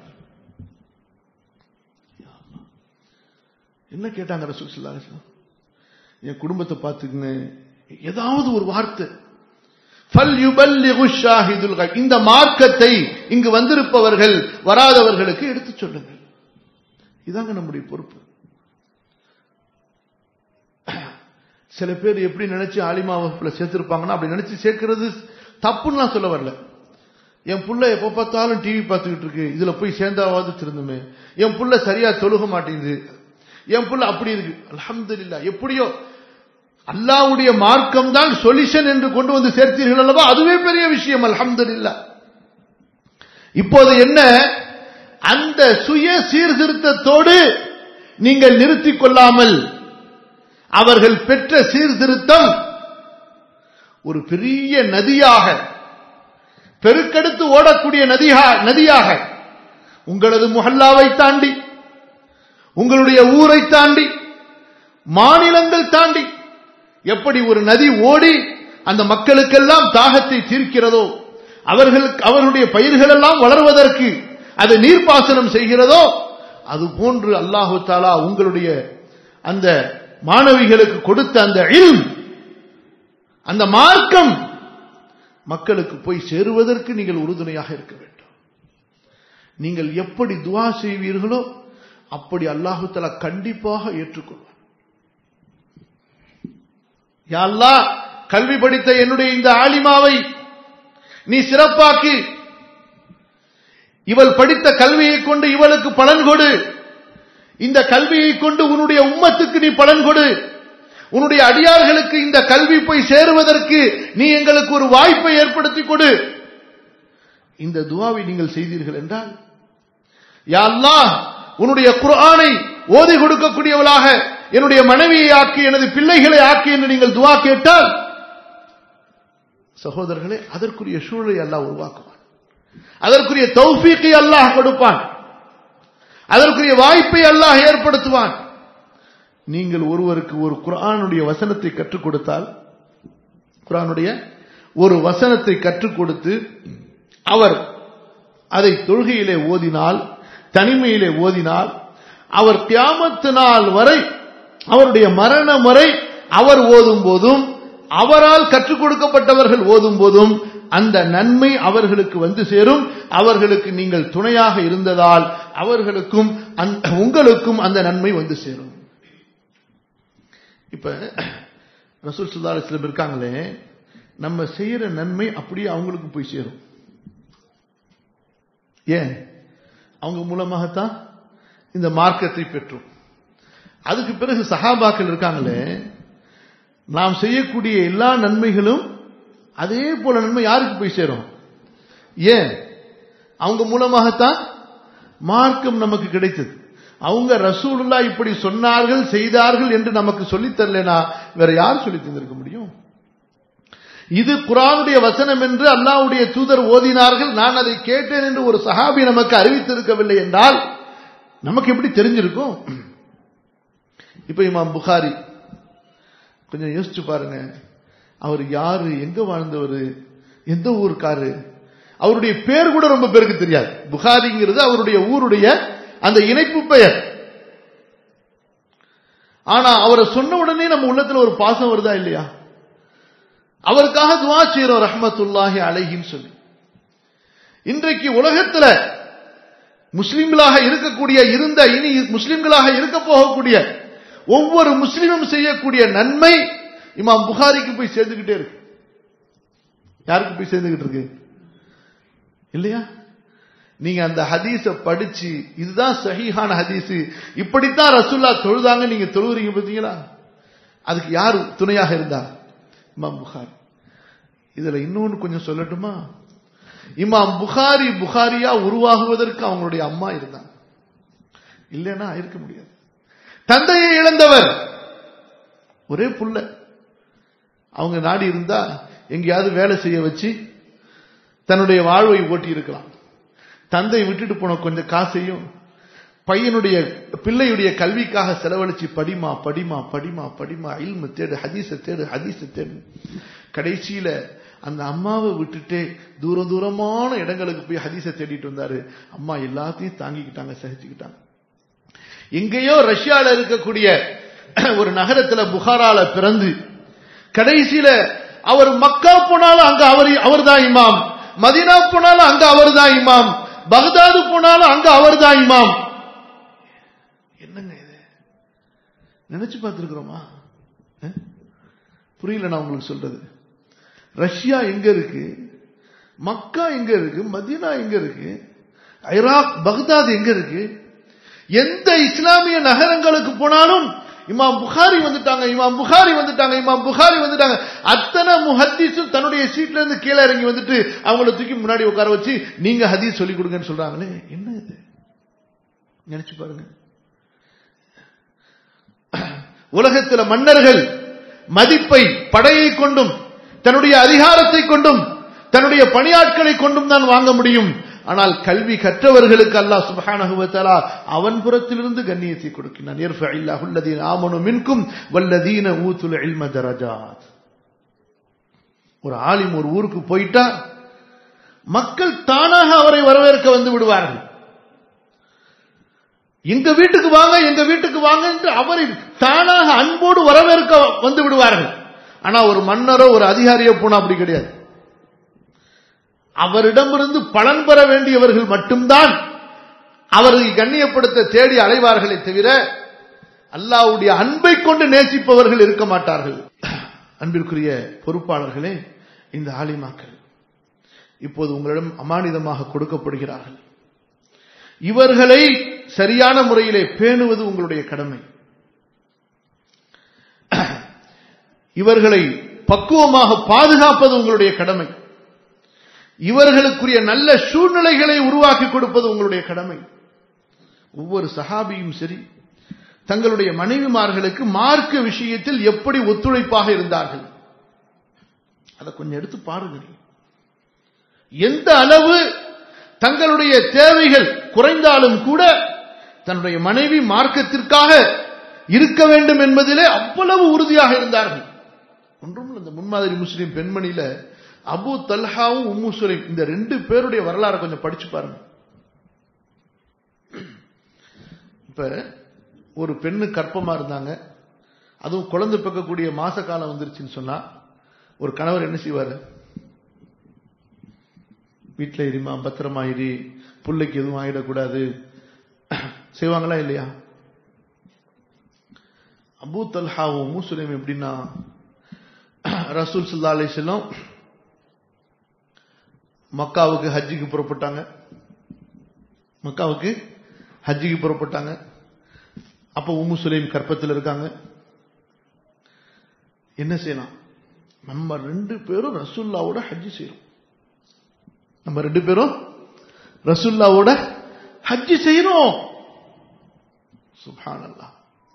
என்ன கேட்டாங்க ரசூல் ஸல்லல்லாஹு அலைஹி வஸல்லம் என் குடும்பத்தை பார்த்துக்குங்க ஏதாவது ஒரு வார்த்தை فَلْيُبَلِّغُ الشَّاهِدُ الْغَيْبَ இந்த மார்க்கத்தை இங்கு வந்திருப்பவர்கள் வராதவர்களுக்கு எடுத்துச் சொல்லுங்கள் இதாங்க நம்முடைய பொறுப்பு சில பேர் எப்படி நினைச்சு ஆலிமா வகுப்புல சேர்த்திருப்பாங்கன்னா அப்படி நினைச்சு சேர்க்கிறது தப்புன்னு நான் சொல்ல வரல என் புள்ள எப்ப பார்த்தாலும் டிவி பார்த்துக்கிட்டு இருக்கு இதுல போய் சேர்ந்தாவது திருந்துமே என் புள்ள சரியா தொழுக மாட்டேங்குது என் புள்ள அப்படி இருக்கு அல்ஹம்துலில்லாஹ் எப்படியோ அல்லாவுடைய மார்க்கம் தான் சொல்யூஷன் என்று கொண்டு வந்து சேர்த்தீர்கள் அல்லவா அதுவே பெரிய விஷயம் அல்ஹம்துலில்லாஹ் இப்போது என்ன அந்த சுய சீர்திருத்தத்தோடு நீங்கள் நிறுத்திக் கொள்ளாமல் அவர்கள் பெற்ற சீர்திருத்தம் ஒரு பெரிய நதியாக பெருக்கெடுத்து ஓடக்கூடிய நதியா நதியாக உங்களது முஹல்லாவை தாண்டி உங்களுடைய ஊரை தாண்டி மாநிலங்கள் தாண்டி எப்படி ஒரு நதி ஓடி அந்த மக்களுக்கெல்லாம் தாகத்தை தீர்க்கிறதோ அவர்களுக்கு அவர்களுடைய பயிர்கள் எல்லாம் வளர்வதற்கு அது நீர்ப்பாசனம் செய்கிறதோ அது போன்று அல்லாஹு தாலா உங்களுடைய அந்த மாணவிகளுக்கு கொடுத்த அந்த இல்ம் அந்த மார்க்கம் மக்களுக்கு போய் சேருவதற்கு நீங்கள் உறுதுணையாக இருக்க வேண்டும் நீங்கள் எப்படி துவா செய்வீர்களோ அப்படி அல்லாஹு தலா கண்டிப்பாக ஏற்றுக்கொள்வார் யா அல்லாஹ் கல்வி படித்த என்னுடைய இந்த ஆலிமாவை நீ சிறப்பாக்கி இவள் படித்த கல்வியை கொண்டு இவளுக்கு பலன் கொடு இந்த கல்வியை கொண்டு உன்னுடைய உம்மத்துக்கு நீ பலன் கொடு உன்னுடைய அடியார்களுக்கு இந்த கல்வி போய் சேருவதற்கு நீ எங்களுக்கு ஒரு வாய்ப்பை ஏற்படுத்தி கொடு இந்த துவாவை நீங்கள் செய்தீர்கள் என்றால் யா அல்லாஹ் உன்னுடைய குர்ஆனை ஓதி கொடுக்கக்கூடியவளாக என்னுடைய மனைவியை ஆக்கி எனது பிள்ளைகளை ஆக்கி என்று நீங்கள் துவா கேட்டால் சகோதரர்களே அதற்குரிய சூழலை அல்லாஹ் உருவாக்குவான் அதற்குரிய தௌஃபீக்கை அல்லாஹ் கொடுப்பான் அதற்குரிய வாய்ப்பை அல்லாஹ் ஏற்படுத்துவான் நீங்கள் ஒருவருக்கு ஒரு குர்ஆனுடைய வசனத்தை கற்றுக் கொடுத்தால் குர்ஆனுடைய ஒரு வசனத்தை கற்றுக் கொடுத்து அவர் அதை தொழுகையிலே ஓதினால் தனிமையிலே ஓதினால் அவர் கியாமத்து நாள் வரை அவருடைய மரணம் வரை அவர் ஓதும் போதும் அவரால் கற்றுக் கொடுக்கப்பட்டவர்கள் ஓதும் போதும் அந்த நன்மை அவர்களுக்கு வந்து சேரும் அவர்களுக்கு நீங்கள் துணையாக இருந்ததால் அவர்களுக்கும் உங்களுக்கும் அந்த நன்மை வந்து சேரும் இப்ப ரசூல் சுல்லா அலிஸ்லம் இருக்காங்களே நம்ம செய்யற நன்மை அப்படியே அவங்களுக்கு போய் சேரும் ஏன் அவங்க மூலமாகத்தான் இந்த மார்க்கத்தை பெற்றோம் அதுக்கு பிறகு சஹாபாக்கள் இருக்காங்களே நாம் செய்யக்கூடிய எல்லா நன்மைகளும் அதே போல நன்மை யாருக்கு போய் சேரும் ஏன் அவங்க மூலமாகத்தான் மார்க்கம் நமக்கு கிடைத்தது அவங்க ரசூலுல்லா இப்படி சொன்னார்கள் செய்தார்கள் என்று நமக்கு சொல்லித் தரலனா வேற யார் சொல்லி தந்திருக்க முடியும் இது குரானுடைய வசனம் என்று அல்லாவுடைய தூதர் ஓதினார்கள் நான் அதை கேட்டேன் என்று ஒரு சஹாபி நமக்கு அறிவித்திருக்கவில்லை என்றால் நமக்கு எப்படி தெரிஞ்சிருக்கும் இப்ப இமாம் புகாரி கொஞ்சம் யோசிச்சு பாருங்க அவர் யாரு எங்க வாழ்ந்தவர் எந்த ஊருக்காரு அவருடைய பேர் கூட ரொம்ப பேருக்கு தெரியாது புகாரிங்கிறது அவருடைய ஊருடைய அந்த இணைப்பு பெயர் ஆனா அவரை சொன்ன உடனே நம்ம உள்ளத்துல ஒரு பாசம் வருதா இல்லையா அவருக்காக துவா செய்யறோம் ரஹமத்துல்லாஹி அலைஹின்னு சொல்லி இன்றைக்கு உலகத்துல முஸ்லிம்களாக இருக்கக்கூடிய இருந்த இனி முஸ்லிம்களாக இருக்க போகக்கூடிய ஒவ்வொரு முஸ்லிமும் செய்யக்கூடிய நன்மை இமாம் புகாரிக்கு போய் சேர்ந்துகிட்டே இருக்கு யாருக்கு போய் சேர்ந்துகிட்டு இருக்கு இல்லையா நீங்க அந்த ஹதீஸ படிச்சு இதுதான் சஹீஹான ஹதீஸ் இப்படித்தான் ரசூல்லா தொழுதாங்க நீங்க தொழுகிறீங்க பார்த்தீங்களா அதுக்கு யார் துணையாக இருந்தா இமாம் புகாரி இதுல இன்னொன்னு கொஞ்சம் சொல்லட்டுமா இமாம் புகாரி புகாரியா உருவாகுவதற்கு அவங்களுடைய அம்மா இருந்தாங்க இல்லைன்னா இருக்க முடியாது தந்தையை இழந்தவர் ஒரே புள்ள அவங்க நாடி இருந்தா எங்கேயாவது வேலை செய்ய வச்சு தன்னுடைய வாழ்வை ஓட்டி இருக்கலாம் தந்தை விட்டுட்டு போன கொஞ்சம் காசையும் பையனுடைய பிள்ளையுடைய கல்விக்காக செலவழிச்சு படிமா படிமா படிமா படிமா இல்மு தேடு ஹதீஸ தேடு ஹதீஸ தேடு கடைசியில அந்த அம்மாவை விட்டுட்டு தூர தூரமான இடங்களுக்கு போய் ஹதீஸ தேடிட்டு வந்தாரு அம்மா எல்லாத்தையும் தாங்கிக்கிட்டாங்க சகிச்சுக்கிட்டாங்க எங்கேயோ ரஷ்யால இருக்கக்கூடிய ஒரு நகரத்துல புகாரால பிறந்து கடைசியில அவர் மக்கா போனாலும் அங்க அவர் அவர்தான் இமாம் மதினா போனாலும் அங்க அவர்தான் இமாம் பகதாது போனாலும் அங்க அவர்தான் இமாம் என்னங்க இது நினைச்சு பார்த்திருக்கிறோமா அஹ்? புரியல நான் உங்களுக்கு சொல்றது ரஷ்யா எங்க இருக்கு மக்கா எங்க இருக்கு மதீனா எங்க இருக்கு ஐராக் பக்தாத் எங்க இருக்கு எந்த இஸ்லாமிய நகரங்களுக்கு போனாலும் இமாம் புகாரி வந்துட்டாங்க இமாம் புகாரி வந்துட்டாங்க இமாம் புகாரி வந்துட்டாங்க அத்தனை முஹத்தீஸும் தன்னுடைய சீட்ல இருந்து கீழே இறங்கி வந்துட்டு அவங்கள தூக்கி முன்னாடி உட்கார வச்சு நீங்க ஹதீஸ் சொல்லி கொடுங்கன்னு சொல்றாங்களே என்ன இது நினைச்சு பாருங்க உலகத்துல மன்னர்கள் மதிப்பை படையை கொண்டும் தன்னுடைய அதிகாரத்தை கொண்டும் தன்னுடைய பணியாட்களை கொண்டும் தான் வாங்க முடியும் ஆனால் கல்வி கற்றவர்களுக்கு அல்லாஹ் சுப்ஹானஹு வ தஆலா அவன் புறத்திலிருந்து கண்ணியத்தை கொடுக்கிறான் யர்ஃபஇல்லாஹு அல்லதீன ஆமனு மின்கும் வல்லதீன ஊதுல் இல்ம தரஜாத் ஒரு ஆலிம் ஒரு ஊருக்கு போயிட்டா மக்கள் தானாக அவரை வரவேற்க வந்து விடுவார்கள் எங்க வீட்டுக்கு வாங்க எங்க வீட்டுக்கு வாங்க என்று அவரை தானாக அன்போடு வரவேற்க வந்து விடுவார்கள் ஆனா ஒரு மன்னரோ ஒரு அதிகாரியோ போனா அப்படி கிடையாது அவரிடமிருந்து பலன் பெற வேண்டியவர்கள் மட்டும்தான் அவரை கண்ணியப்படுத்த தேடி அலைவார்களே தவிர அல்லாவுடைய அன்பை கொண்டு நேசிப்பவர்கள் இருக்க மாட்டார்கள் அன்பிற்குரிய பொறுப்பாளர்களே இந்த ஆலிமாக்கள் இப்போது உங்களிடம் அமானிதமாக கொடுக்கப்படுகிறார்கள் இவர்களை சரியான முறையிலே பேணுவது உங்களுடைய கடமை இவர்களை பக்குவமாக பாதுகாப்பது உங்களுடைய கடமை இவர்களுக்குரிய நல்ல சூழ்நிலைகளை உருவாக்கி கொடுப்பது உங்களுடைய கடமை ஒவ்வொரு சஹாபியும் சரி தங்களுடைய மனைவிமார்களுக்கு மார்க்க விஷயத்தில் எப்படி ஒத்துழைப்பாக இருந்தார்கள் அதை கொஞ்சம் எடுத்து பாருங்க நீங்க. எந்த அளவு தங்களுடைய தேவைகள் குறைந்தாலும் கூட தன்னுடைய மனைவி மார்க்கத்திற்காக இருக்க வேண்டும் என்பதிலே அவ்வளவு உறுதியாக இருந்தார்கள் ஒன்றும் இல்லை, இந்த முன்மாதிரி முஸ்லிம் பெண்மணியில அபு தல்ஹாவும் உம்மு சுலைம் இந்த ரெண்டு பேருடைய வரலாறை கொஞ்சம் படிச்சு பாருங்க இப்ப ஒரு பெண்ணு கற்பமா இருந்தாங்க அதுவும் குழந்தை பிறக்கக்கூடிய மாச காலம் வந்துருச்சுன்னு சொன்னா ஒரு கணவர் என்ன செய்வாரு வீட்டில் இருமா பத்திரமா இரு பிள்ளைக்கு எதுவும் ஆயிடக்கூடாது செய்வாங்களா இல்லையா அபூ தல்ஹாவும் மூசுலேம் எப்படின்னா ரசூல் சுல்லா அலிஸ்லாம் மக்காவுக்கு ஹஜ்ஜிக்கு புறப்பட்டாங்க மக்காவுக்கு ஹஜ்ஜிக்கு புறப்பட்டாங்க அப்ப உம்மு சுலைம் கற்பத்தில் இருக்காங்க என்ன செய்யலாம் நம்ம ரெண்டு பேரும் ரசூல்லாவோட ஹஜ்ஜி செய்யறோம் நம்ம ரெண்டு பேரும் ரசூல்லாவோட ஹஜ்ஜி செய்யறோம் சுபானல்லா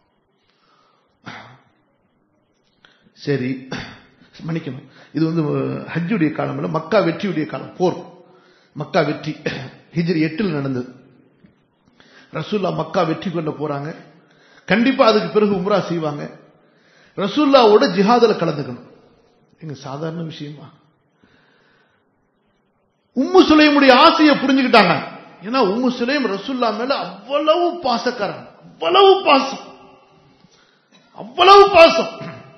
சரி மன்னிக்கணும் இது வந்து ஹஜ்ஜுடைய காலம் இல்ல மக்கா வெற்றியுடைய காலம் போர் மக்கா வெற்றி ஹிஜ்ரி எட்டில் நடந்தது ரசூல்லா மக்கா வெற்றி கொள்ள போறாங்க கண்டிப்பா அதுக்கு பிறகு உம்ரா செய்வாங்க ரசூல்லாவோட ஜிஹாதுல கலந்துக்கணும் எங்க சாதாரண விஷயமா உம்மு சுலைமுடைய ஆசையை புரிஞ்சுக்கிட்டாங்க ஏன்னா உம்மு சுலைம் ரசூல்லா மேல அவ்வளவு பாசக்காரன் அவ்வளவு பாசம் அவ்வளவு பாசம்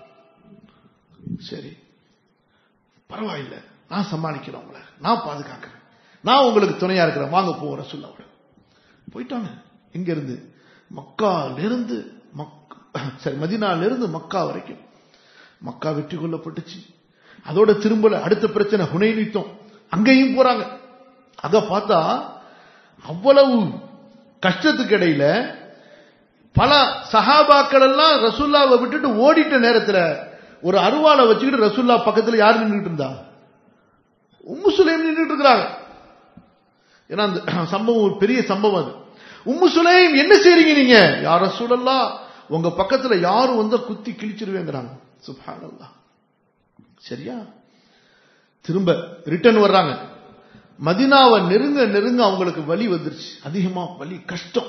சரி பரவாயில்ல நான் சமாளிக்கிறேன் உங்களை நான் பாதுகாக்கிறேன் நான் உங்களுக்கு துணையா இருக்கிறேன் வாங்க போவோம் ரசூல்லாவோட போயிட்டாங்க எங்க இருந்து மக்காலிருந்து மக் சரி மதினாலிருந்து மக்கா வரைக்கும் மக்கா வெற்றி கொள்ளப்பட்டுச்சு அதோட திரும்பல அடுத்த பிரச்சனை ஹுனைன் யுத்தம் அங்கேயும் போறாங்க அத பார்த்தா அவ்வளவு கஷ்டத்துக்கு இடையில பல சஹாபாக்கள் எல்லாம் ரசுல்லாவை விட்டுட்டு ஓடிட்ட நேரத்துல ஒரு அருவாளை வச்சுக்கிட்டு ரசுல்லா பக்கத்துல யார் நின்றுட்டு இருந்தா உம்மு சுலைம் நின்றுட்டு இருக்கிறாங்க ஏன்னா அந்த சம்பவம் ஒரு பெரிய சம்பவம் அது உம்மு சுலைம் என்ன செய்றீங்க நீங்க யார சூழல்லா உங்க பக்கத்துல யாரும் வந்தா குத்தி கிழிச்சிருவேங்கிறாங்க சுப்ஹானல்லாஹ் சரியா திரும்ப ரிட்டர்ன் வர்றாங்க மதினாவை நெருங்க நெருங்க அவங்களுக்கு வலி வந்துருச்சு அதிகமா வலி கஷ்டம்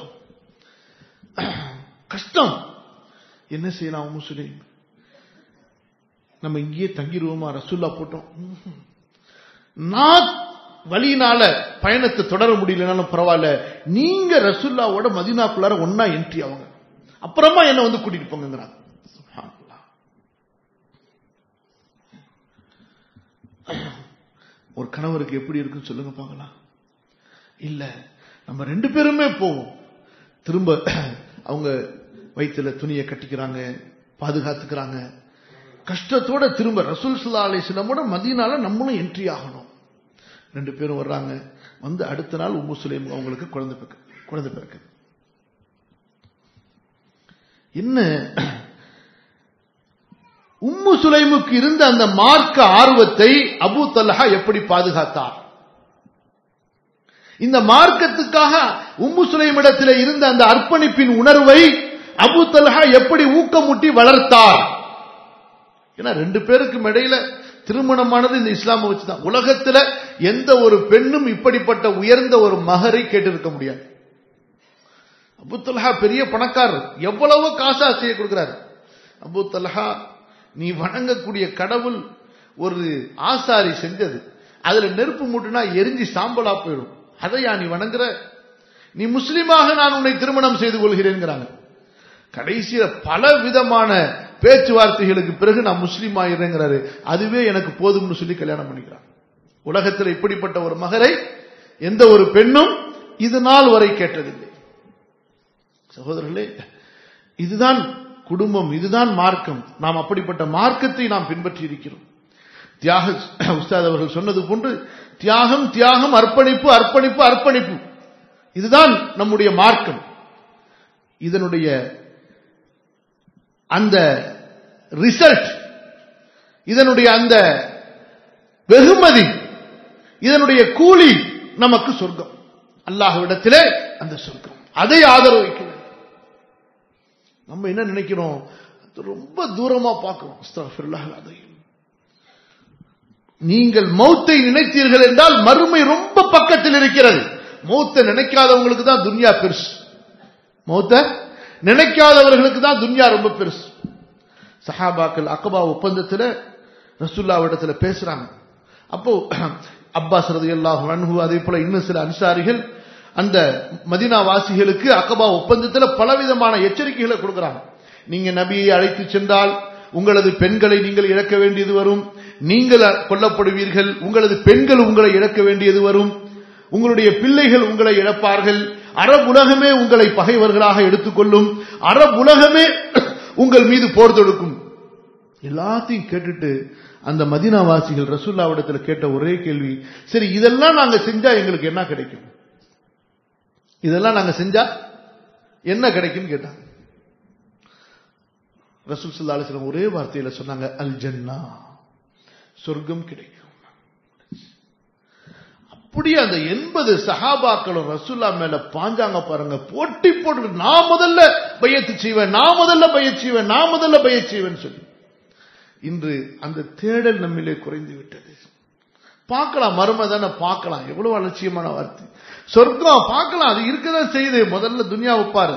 கஷ்டம் என்ன செய்யலாம் உம்மு சுலைம் நம்ம இங்கேயே தங்கிடுவோமா ரசூல்லா போட்டோம் ம்ஹும். நான் வழியினால பயணத்தை தொடர முடியலனாலும் பரவாயில்ல நீங்க ரசுல்லாவோட மதினாக்குள்ளார ஒன்னா என்ட்ரி ஆகுங்க அப்புறமா என்ன வந்து கூட்டிட்டு போங்கிறாங்க சுப்ஹானல்லாஹ். ஒரு கணவருக்கு எப்படி இருக்குன்னு சொல்லுங்க பார்க்கலாம் இல்ல நம்ம ரெண்டு பேருமே போவோம் திரும்ப அவங்க வயிற்றுல துணியை கட்டிக்கிறாங்க பாதுகாத்துக்கிறாங்க கஷ்டத்தோட திரும்ப ரசூல் சுல்லா அலிஸ்லமோட மதியனால நம்மளும் என்ட்ரி ஆகணும் ரெண்டு பேரும் வர்றாங்க வந்து அடுத்த நாள் உம்மு சுலைம் அவங்களுக்கு குழந்தை பிறகு குழந்தை பிறகு என்ன உம்மு சுலைமுக்கு இருந்த அந்த மார்க்க ஆர்வத்தை அபூ தல்ஹா எப்படி பாதுகாத்தார் இந்த மார்க்கத்துக்காக உம்மு சுலைமிடத்தில் இருந்த அந்த அர்ப்பணிப்பின் உணர்வை அபூ தல்ஹா எப்படி ஊக்கமூட்டி வளர்த்தார் ஏன்னா ரெண்டு பேருக்கும் இடையில திருமணமானது இந்த இஸ்லாமை வச்சுதான் உலகத்துல எந்த ஒரு பெண்ணும் இப்படிப்பட்ட உயர்ந்த ஒரு மகரை கேட்டிருக்க முடியாது அபு தல்ஹா பெரிய பணக்காரர் எவ்வளவு காசா செய்ய கொடுக்கிறார் அபு தல்ஹா நீ வணங்கக்கூடிய கடவுள் ஒரு ஆசாரி செஞ்சது அதுல நெருப்பு மூட்டுனா எரிஞ்சு சாம்பலா போயிடும் அதையா நீ வணங்குற நீ முஸ்லீமாக நான் உன்னை திருமணம் செய்து கொள்கிறேங்கிறாங்க கடைசியில பல விதமான பேச்சுவார்த்தைகளுக்கு பிறகு நான் முஸ்லீம் ஆயிடுறேங்கிறாரு அதுவே எனக்கு போதும்னு சொல்லி கல்யாணம் பண்ணிக்கிறான் உலகத்தில் இப்படிப்பட்ட ஒரு மகரை எந்த ஒரு பெண்ணும் இது நாள் வரை கேட்டதில்லை சகோதரர்களே இதுதான் குடும்பம் இதுதான் மார்க்கம் நாம் அப்படிப்பட்ட மார்க்கத்தை நாம் பின்பற்றி இருக்கிறோம் தியாக உஸ்தாத் அவர்கள் சொன்னது போன்று தியாகம் தியாகம் அர்ப்பணிப்பு அர்ப்பணிப்பு அர்ப்பணிப்பு இதுதான் நம்முடைய மார்க்கம் இதனுடைய அந்த ரிசல்ட் இதனுடைய அந்த வெகுமதி இதனுடைய கூலி நமக்கு சொர்க்கம் அல்லாஹ்விடத்திலே அந்த சொர்க்கம் அதை ஆதரவிக்கிறது நம்ம என்ன நினைக்கிறோம் அது ரொம்ப தூரமா பார்க்கிறோம் அஸ்தக்ஃபிருல்லாஹ் அதையும் நீங்கள் மௌத்தை நினைத்தீர்கள் என்றால் மறுமை ரொம்ப பக்கத்தில் இருக்கிறது மௌத்தை நினைக்காதவங்களுக்கு தான் துன்யா பெருசு மௌத்த நினைக்காதவர்களுக்கு தான் துன்யா ரொம்ப பெருசு சஹாபாக்கள் அக்கபா ஒப்பந்தத்தில் ரசுல்லாவிடத்துல பேசுறாங்க அப்போ அப்பாஸ் ரதி அல்லாஹ் அன்ஹு அதே போல இன்னும் சில அன்சாரிகள் அந்த மதினா வாசிகளுக்கு அக்கபா ஒப்பந்தத்தில் பலவிதமான எச்சரிக்கைகளை கொடுக்கிறாங்க நீங்க நபியை அழைத்து சென்றால் உங்களது பெண்களை நீங்கள் இழக்க வேண்டியது வரும் நீங்கள் கொல்லப்படுவீர்கள் உங்களது பெண்கள் உங்களை இழக்க வேண்டியது வரும் உங்களுடைய பிள்ளைகள் உங்களை இழப்பார்கள் அரபு உலகமே உங்களை பகைவர்களாக எடுத்துக்கொள்ளும் அரபு உலகமே உங்கள் மீது போர் தொடுக்கும் எல்லாத்தையும் கேட்டுட்டு அந்த மதினாவாசிகள் ரசூல்லாவிடத்துல கேட்ட ஒரே கேள்வி சரி இதெல்லாம் நாங்க செஞ்சா எங்களுக்கு என்ன கிடைக்கும் இதெல்லாம் நாங்க செஞ்சா என்ன கிடைக்கும் கேட்டாங்க ரசூல் சல்லா அலிஸ்லாம் ஒரே வார்த்தையில சொன்னாங்க அல் ஜன்னா சொர்க்கம் கிடைக்கும் அப்படியே அந்த எண்பது சஹாபாக்களும் ரசூல்லா மேல பாஞ்சாங்க பாருங்க போட்டி போட்டு நான் முதல்ல பையத்து செய்வேன் நான் முதல்ல பையச் செய்வேன் நான் முதல்ல பையச் செய்வேன் சொல்லி இன்று அந்த தேடல் நம்மிலே குறைந்து விட்டது பார்க்கலாம் மர்ம தானே பார்க்கலாம் எவ்வளவு அலட்சியமான வார்த்தை சொர்க்கம் பார்க்கலாம் அது இருக்கதான் செய்யுது முதல்ல துனியா வைப்பாரு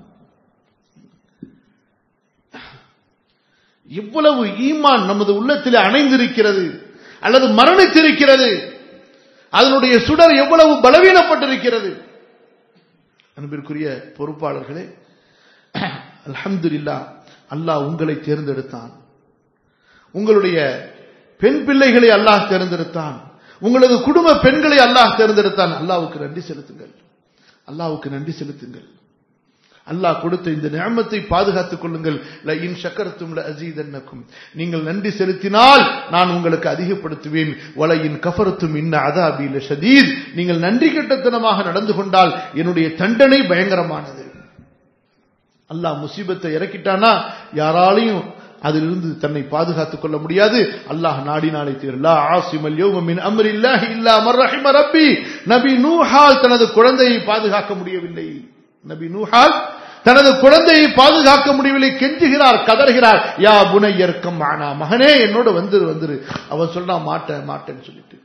இவ்வளவு ஈமான் நமது உள்ளத்தில் அணைந்திருக்கிறது அல்லது மரணித்திருக்கிறது அதனுடைய சுடர் எவ்வளவு பலவீனப்பட்டிருக்கிறது அன்பிற்குரிய பொறுப்பாளர்களே அல்ஹம்துலில்லா அல்லாஹ் உங்களை தேர்ந்தெடுத்தான் உங்களுடைய பெண் பிள்ளைகளை அல்லாஹ் தேர்ந்தெடுத்தான் உங்களது குடும்ப பெண்களை அல்லாஹ் தேர்ந்தெடுத்தான் அல்லாவுக்கு நன்றி செலுத்துங்கள் அல்லாவுக்கு நன்றி செலுத்துங்கள் அல்லாஹ் கொடுத்த இந்த நியமத்தை பாதுகாத்துக் கொள்ளுங்கள் இன் சக்கரத்தும் அசீதன்னக்கும் நீங்கள் நன்றி செலுத்தினால் நான் உங்களுக்கு அதிகப்படுத்துவேன் வலையின் கஃபரத்தும் இன்ன அதாபில ஷதீத் நீங்கள் நன்றி கட்டத்தனமாக நடந்து கொண்டால் என்னுடைய தண்டனை பயங்கரமானது அல்லாஹ் முசீபத்தை இறக்கிட்டானா யாராலையும் அதிலிருந்து தன்னை பாதுகாத்துக் கொள்ள முடியாது அல்லாஹ் நாடினாலே தீரலா ஆசிமல் யோமின் அமர் இல்லாஹி இல்லா மர்ரஹிம ரப்பி நபி நூஹால் தனது குழந்தையை பாதுகாக்க முடியவில்லை நபி நூஹால் தனது குழந்தையை பாதுகாக்க முடியவில்லை கெஞ்சுகிறார் கதறுகிறார் யா புனையர்க்கம் ஆனா மகனே என்னோட வந்துரு வந்துரு அவன் சொல்றான் மாட்டேன் மாட்டேன்னு சொல்லிட்டு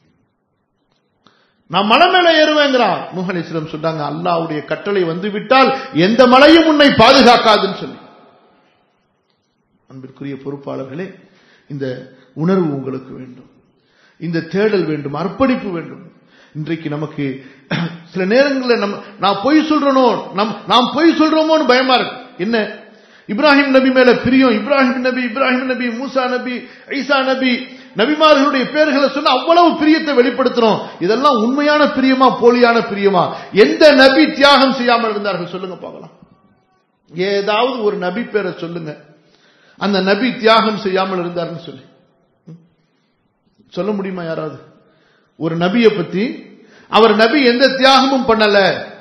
நான் மலை மேல ஏறுவேங்கிறான் நூஹலிஸ்லம் சொன்னாங்க அல்லாவுடைய கட்டளை வந்து விட்டால் எந்த மலையும் உன்னை பாதுகாக்காதுன்னு சொல்லி அன்பிற்குரிய பொறுப்பாளர்களே இந்த உணர்வு உங்களுக்கு வேண்டும் இந்த தேடல் வேண்டும் அர்ப்பணிப்பு வேண்டும் இன்றைக்கு நமக்கு சில நேரங்களில் நம்ம நான் பொய் சொல்றனோ நம் நாம் பொய் சொல்றோமோன்னு பயமா இருக்கு என்ன இப்ராஹிம் நபி மேல பிரியம் இப்ராஹிம் நபி இப்ராஹிம் நபி மூசா நபி ஐசா நபி நபிமார்களுடைய பேர்களை சொன்னா அவ்வளவு பிரியத்தை வெளிப்படுத்துறோம் இதெல்லாம் உண்மையான பிரியமா போலியான பிரியமா எந்த நபி தியாகம் செய்யாமல் இருந்தார்கள் சொல்லுங்க பார்க்கலாம் ஏதாவது ஒரு நபி பேரை சொல்லுங்க அந்த நபி தியாகம் செய்யாமல் இருந்தார்னு சொல்லி சொல்ல முடியுமா யாராவது ஒரு நபியை பத்தி அவர் நபி எந்த தியாகமும் பண்ணல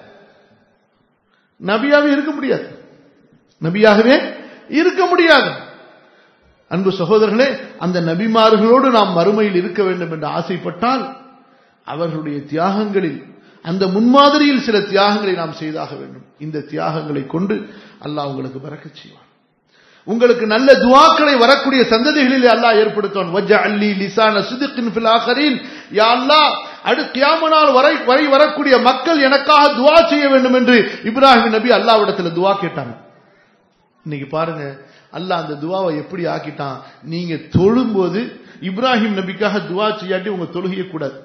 நபியாவே இருக்க முடியாது நபியாகவே இருக்க முடியாது அன்பு சகோதரர்களே அந்த நபிமார்களோடு நாம் மறுமையில் இருக்க வேண்டும் என்று ஆசைப்பட்டால் அவர்களுடைய தியாகங்களில் அந்த முன்மாதிரியில் சில தியாகங்களை நாம் செய்தாக வேண்டும் இந்த தியாகங்களை கொண்டு அல்லாஹ் உங்களுக்கு பறக்க செய்வான் உங்களுக்கு நல்ல துவாக்களை வரக்கூடிய சந்ததிகளில் அல்லாஹ் ஏற்படுத்துவான் வஜ்ஜ அல்லி லிசான சிதுக்கின் ஃபில் ஆகரின் யா அல்லாஹ் அடு கியாமனால் வரை வரை வரக்கூடிய மக்கள் எனக்காக துவா செய்ய வேண்டும் என்று இப்ராஹிம் நபி அல்லாவிடத்துல துவா கேட்டாங்க இன்னைக்கு பாருங்க அல்லாஹ் அந்த துவாவை எப்படி ஆக்கிட்டான் நீங்க தொழும்போது இப்ராஹிம் நபிக்காக துவா செய்யாட்டி உங்க தொழுகைய கூடாது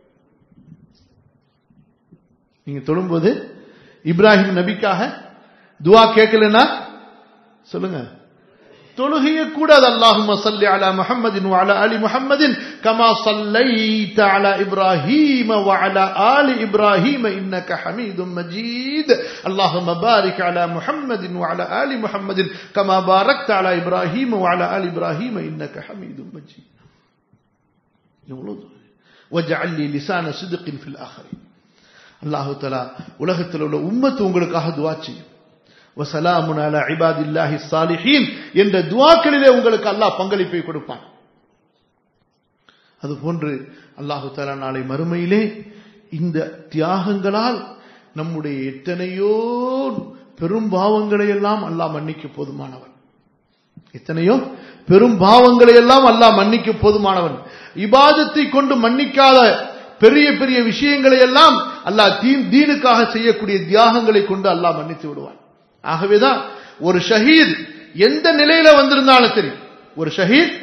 நீங்க தொழும்போது இப்ராஹிம் நபிக்காக துவா கேட்கலன்னா சொல்லுங்க தொழுகைய கூடாது அல்லாஹும் صل على محمد وعلى ال محمد كما صليت على ابراهيم وعلى ال ابراهيم انك حميد مجيد اللهم بارك على محمد وعلى ال محمد كما باركت على ابراهيم وعلى ال ابراهيم انك حميد مجيد واجعل لي لسان صدق في الاخرين அல்லாஹு தலா உலகத்தில் உள்ள உம்மத்து உங்களுக்காக துவா செய்யும் வசலாமுன் அலா இபாதில்லாஹி சாலிஹீன் என்ற துவாக்களிலே உங்களுக்கு அல்லாஹ் பங்களிப்பை கொடுப்பான் அதுபோன்று அல்லாஹு தாலா நாளை மறுமையிலே இந்த தியாகங்களால் நம்முடைய எத்தனையோ பெரும் பாவங்களை எல்லாம் அல்லாஹ் மன்னிக்க போதுமானவன் எத்தனையோ பெரும் பாவங்களை எல்லாம் அல்லாஹ் மன்னிக்க போதுமானவன் இபாதத்தை கொண்டு மன்னிக்காத பெரிய பெரிய விஷயங்களை எல்லாம் அல்லாஹ் தீன் தீனுக்காக செய்யக்கூடிய தியாகங்களை கொண்டு அல்லாஹ் மன்னித்து விடுவான் ஆகவேதான் ஒரு ஷஹீத் எந்த நிலையில வந்திருந்தாலும் சரி ஒரு ஷஹீத்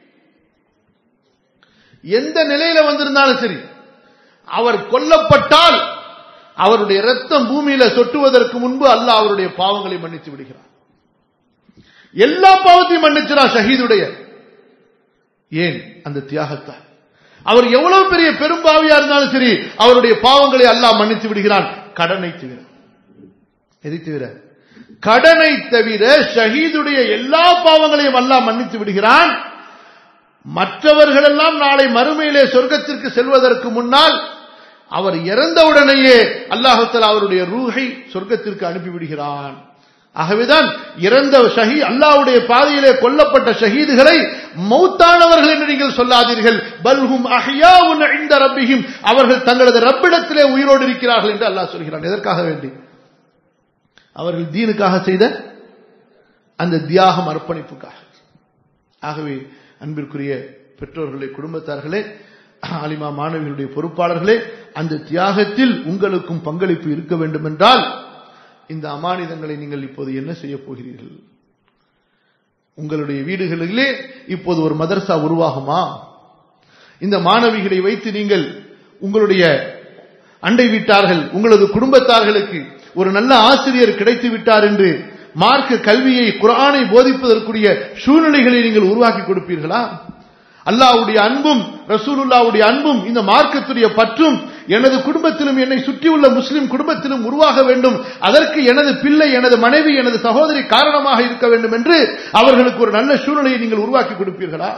எந்த நிலையில வந்திருந்தாலும் சரி அவர் கொல்லப்பட்டால் அவருடைய ரத்தம் பூமியில சொட்டுவதற்கு முன்பு அல்லாஹ் அவருடைய பாவங்களை மன்னித்து விடுகிறார் எல்லா பாவத்தையும் மன்னிச்சிடான் ஷஹீதுடைய ஏன் அந்த தியாகத்தால் அவர் எவ்வளவு பெரிய பெரும்பாவியா இருந்தாலும் சரி அவருடைய பாவங்களை அல்லாஹ் மன்னித்து விடுகிறான் கடனை தவிர எதை தவிர கடனை தவிர ஷஹீதுடைய எல்லா பாவங்களையும் அல்லாஹ் மன்னித்து விடுகிறான் மற்றவர்களெல்லாம் நாளை மறுமையிலே சொர்க்கத்திற்கு செல்வதற்கு முன்னால் அவர் இறந்தவுடனேயே அல்லாஹத்தில் அவருடைய ரூஹை சொர்க்கத்திற்கு அனுப்பிவிடுகிறான் ஆகவேதான் இறந்த ஷஹீ அல்லாவுடைய பாதையிலே கொல்லப்பட்ட ஷஹீதுகளை மௌத்தானவர்கள் என்று நீங்கள் சொல்லாதீர்கள் பல்ஹும் அஹ்யாவுன் இந்த ரப்பிஹிம் அவர்கள் தங்களது ரப்பிடத்திலே உயிரோடு இருக்கிறார்கள் என்று அல்லாஹ் சொல்கிறான் எதற்காக வேண்டி அவர்கள் தீனுக்காக செய்த அந்த தியாகம் அர்ப்பணிப்புக்காக ஆகவே அன்பிற்குரிய பெற்றோர்களே குடும்பத்தார்களே ஆலிமா மாணவிகளுடைய பொறுப்பாளர்களே அந்த தியாகத்தில் உங்களுக்கும் பங்களிப்பு இருக்க வேண்டும் என்றால் இந்த அமானிதங்களை நீங்கள் இப்போது என்ன செய்ய போகிறீர்கள் உங்களுடைய வீடுகளிலே இப்போது ஒரு மதரசா உருவாகுமா இந்த மாணவிகளை வைத்து நீங்கள் உங்களுடைய அண்டை வீட்டார்கள் உங்களது குடும்பத்தார்களுக்கு ஒரு நல்ல ஆசிரியர் கிடைத்து விட்டார் என்று மார்க்க கல்வியை குரானை போதிப்பதற்குரிய சூழ்நிலைகளை நீங்கள் உருவாக்கி கொடுப்பீர்களா அல்லாவுடைய அன்பும் ரசூலுல்லாவுடைய அன்பும் இந்த மார்க்கத்துடைய பற்றும் எனது குடும்பத்திலும் என்னை சுற்றியுள்ள முஸ்லிம் குடும்பத்திலும் உருவாக வேண்டும் அதற்கு எனது பிள்ளை எனது மனைவி எனது சகோதரி காரணமாக இருக்க வேண்டும் என்று அவர்களுக்கு ஒரு நல்ல சூழ்நிலையை நீங்கள் உருவாக்கி கொடுப்பீர்களா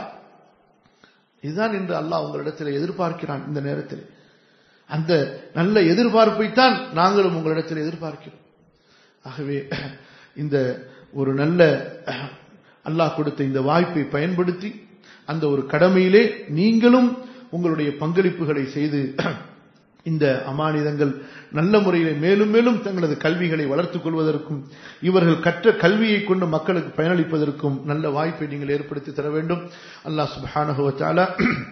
இதுதான் இன்று அல்லாஹ் உங்களிடத்தில் எதிர்பார்க்கிறான் இந்த நேரத்தில் அந்த நல்ல எதிர்பார்ப்பைத்தான் நாங்களும் உங்களிடத்தில் எதிர்பார்க்கிறோம் ஆகவே இந்த ஒரு நல்ல அல்லாஹ் கொடுத்த இந்த வாய்ப்பை பயன்படுத்தி அந்த ஒரு கடமையிலே நீங்களும் உங்களுடைய பங்களிப்புகளை செய்து இந்த அமானிதங்கள் நல்ல முறையிலே மேலும் மேலும் தங்களது கல்விகளை வளர்த்துக் கொள்வதற்கும் இவர்கள் கற்ற கல்வியை கொண்டு மக்களுக்கு பயனளிப்பதற்கும் நல்ல வாய்ப்பை நீங்கள் ஏற்படுத்தி தர வேண்டும் அல்லாஹ் சுபஹானஹுவத்தாலா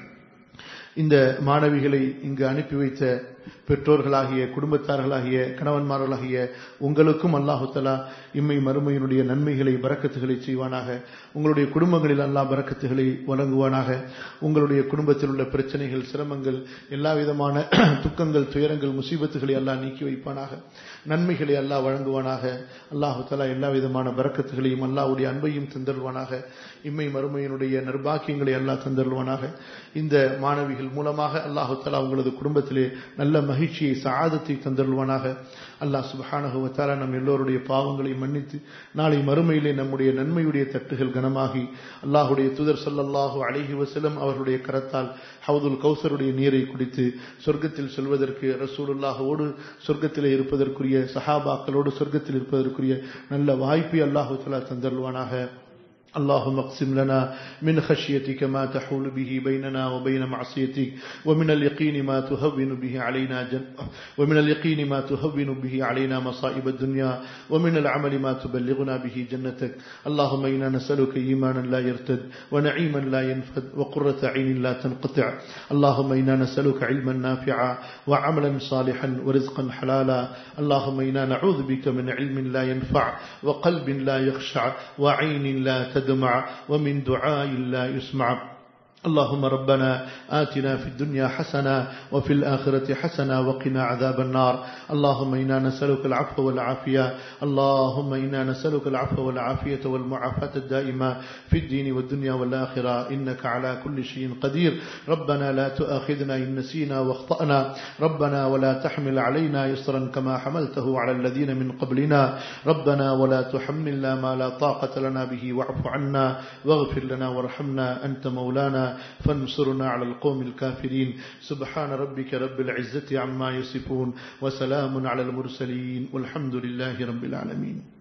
இந்த மாணவிகளை இங்கு அனுப்பி வைத்த பெற்றோர்களாகிய குடும்பத்தார்களாகிய கணவன்மார்களாகிய உங்களுக்கும் அல்லாஹு தலா இம்மை மறுமையினுடைய நன்மைகளை பறக்கத்துகளை செய்வானாக உங்களுடைய குடும்பங்களில் அல்லாஹ் பறக்கத்துகளை வழங்குவானாக உங்களுடைய குடும்பத்தில் உள்ள பிரச்சனைகள் சிரமங்கள் எல்லா விதமான துக்கங்கள் துயரங்கள் முசீபத்துகளை அல்லாஹ் நீக்கி வைப்பானாக நன்மைகளை அல்லாஹ் வழங்குவானாக அல்லாஹு தலா எல்லா விதமான பறக்கத்துகளையும் அல்லாஹுடைய அன்பையும் தந்தருவானாக இம்மை மறுமையினுடைய நர்பாக்கியங்களை அல்லாஹ் தந்தருவானாக இந்த மாணவிகள் மூலமாக அல்லாஹு தலா உங்களது குடும்பத்திலே நல்ல மகிழ்ச்சியை சாதத்தை தந்தருவானாக அல்லாஹ் சுபஹானஹுவத்தாலா நம் எல்லோருடைய பாவங்களை மன்னித்து நாளை மறுமையிலே நம்முடைய நன்மையுடைய தட்டுகள் கனமாகி அல்லாஹுடைய தூதர் சொல்லல்லாஹு அழகி வசலம் அவர்களுடைய கரத்தால் ஹவுதுல் கௌசருடைய நீரை குடித்து சொர்க்கத்தில் செல்வதற்கு ரசூலுல்லாஹோடு சொர்க்கத்திலே இருப்பதற்குரிய சஹாபாக்களோடு சொர்க்கத்தில் இருப்பதற்குரிய நல்ல வாய்ப்பை அல்லாஹு தலா தந்தருவானாக اللهم اقسم لنا من خشيتك ما تحول به بيننا وبين معصيتك ومن اليقين ما تهون به علينا جن ومن اليقين ما تهون به علينا مصائب الدنيا ومن العمل ما تبلغنا به جنتك اللهم إنا نسألك إيمانا لا يرتد ونعيما لا ينفد وقرة عين لا تنقطع اللهم إنا نسألك علما نافعا وعملا صالحا ورزقا حلالا اللهم إنا نعوذ بك من علم لا ينفع وقلب لا يخشع وعين لا تدمع ومن دعاء لا يسمع اللهم ربنا آتنا في الدنيا حسنة وفي الآخرة حسنة وقنا عذاب النار اللهم إنا نسألك العفو والعافية اللهم إنا نسألك العفو والعافية والمعافاة الدائمة في الدين والدنيا والآخرة إنك على كل شيء قدير ربنا لا تؤاخذنا إن نسينا واخطأنا ربنا ولا تحمل علينا يسرا كما حملته على الذين من قبلنا ربنا ولا تحملنا ما لا طاقة لنا به واعف عنا واغفر لنا وارحمنا أنت مولانا فانصرنا على القوم الكافرين سبحان ربك رب العزة عما يصفون وسلام على المرسلين والحمد لله رب العالمين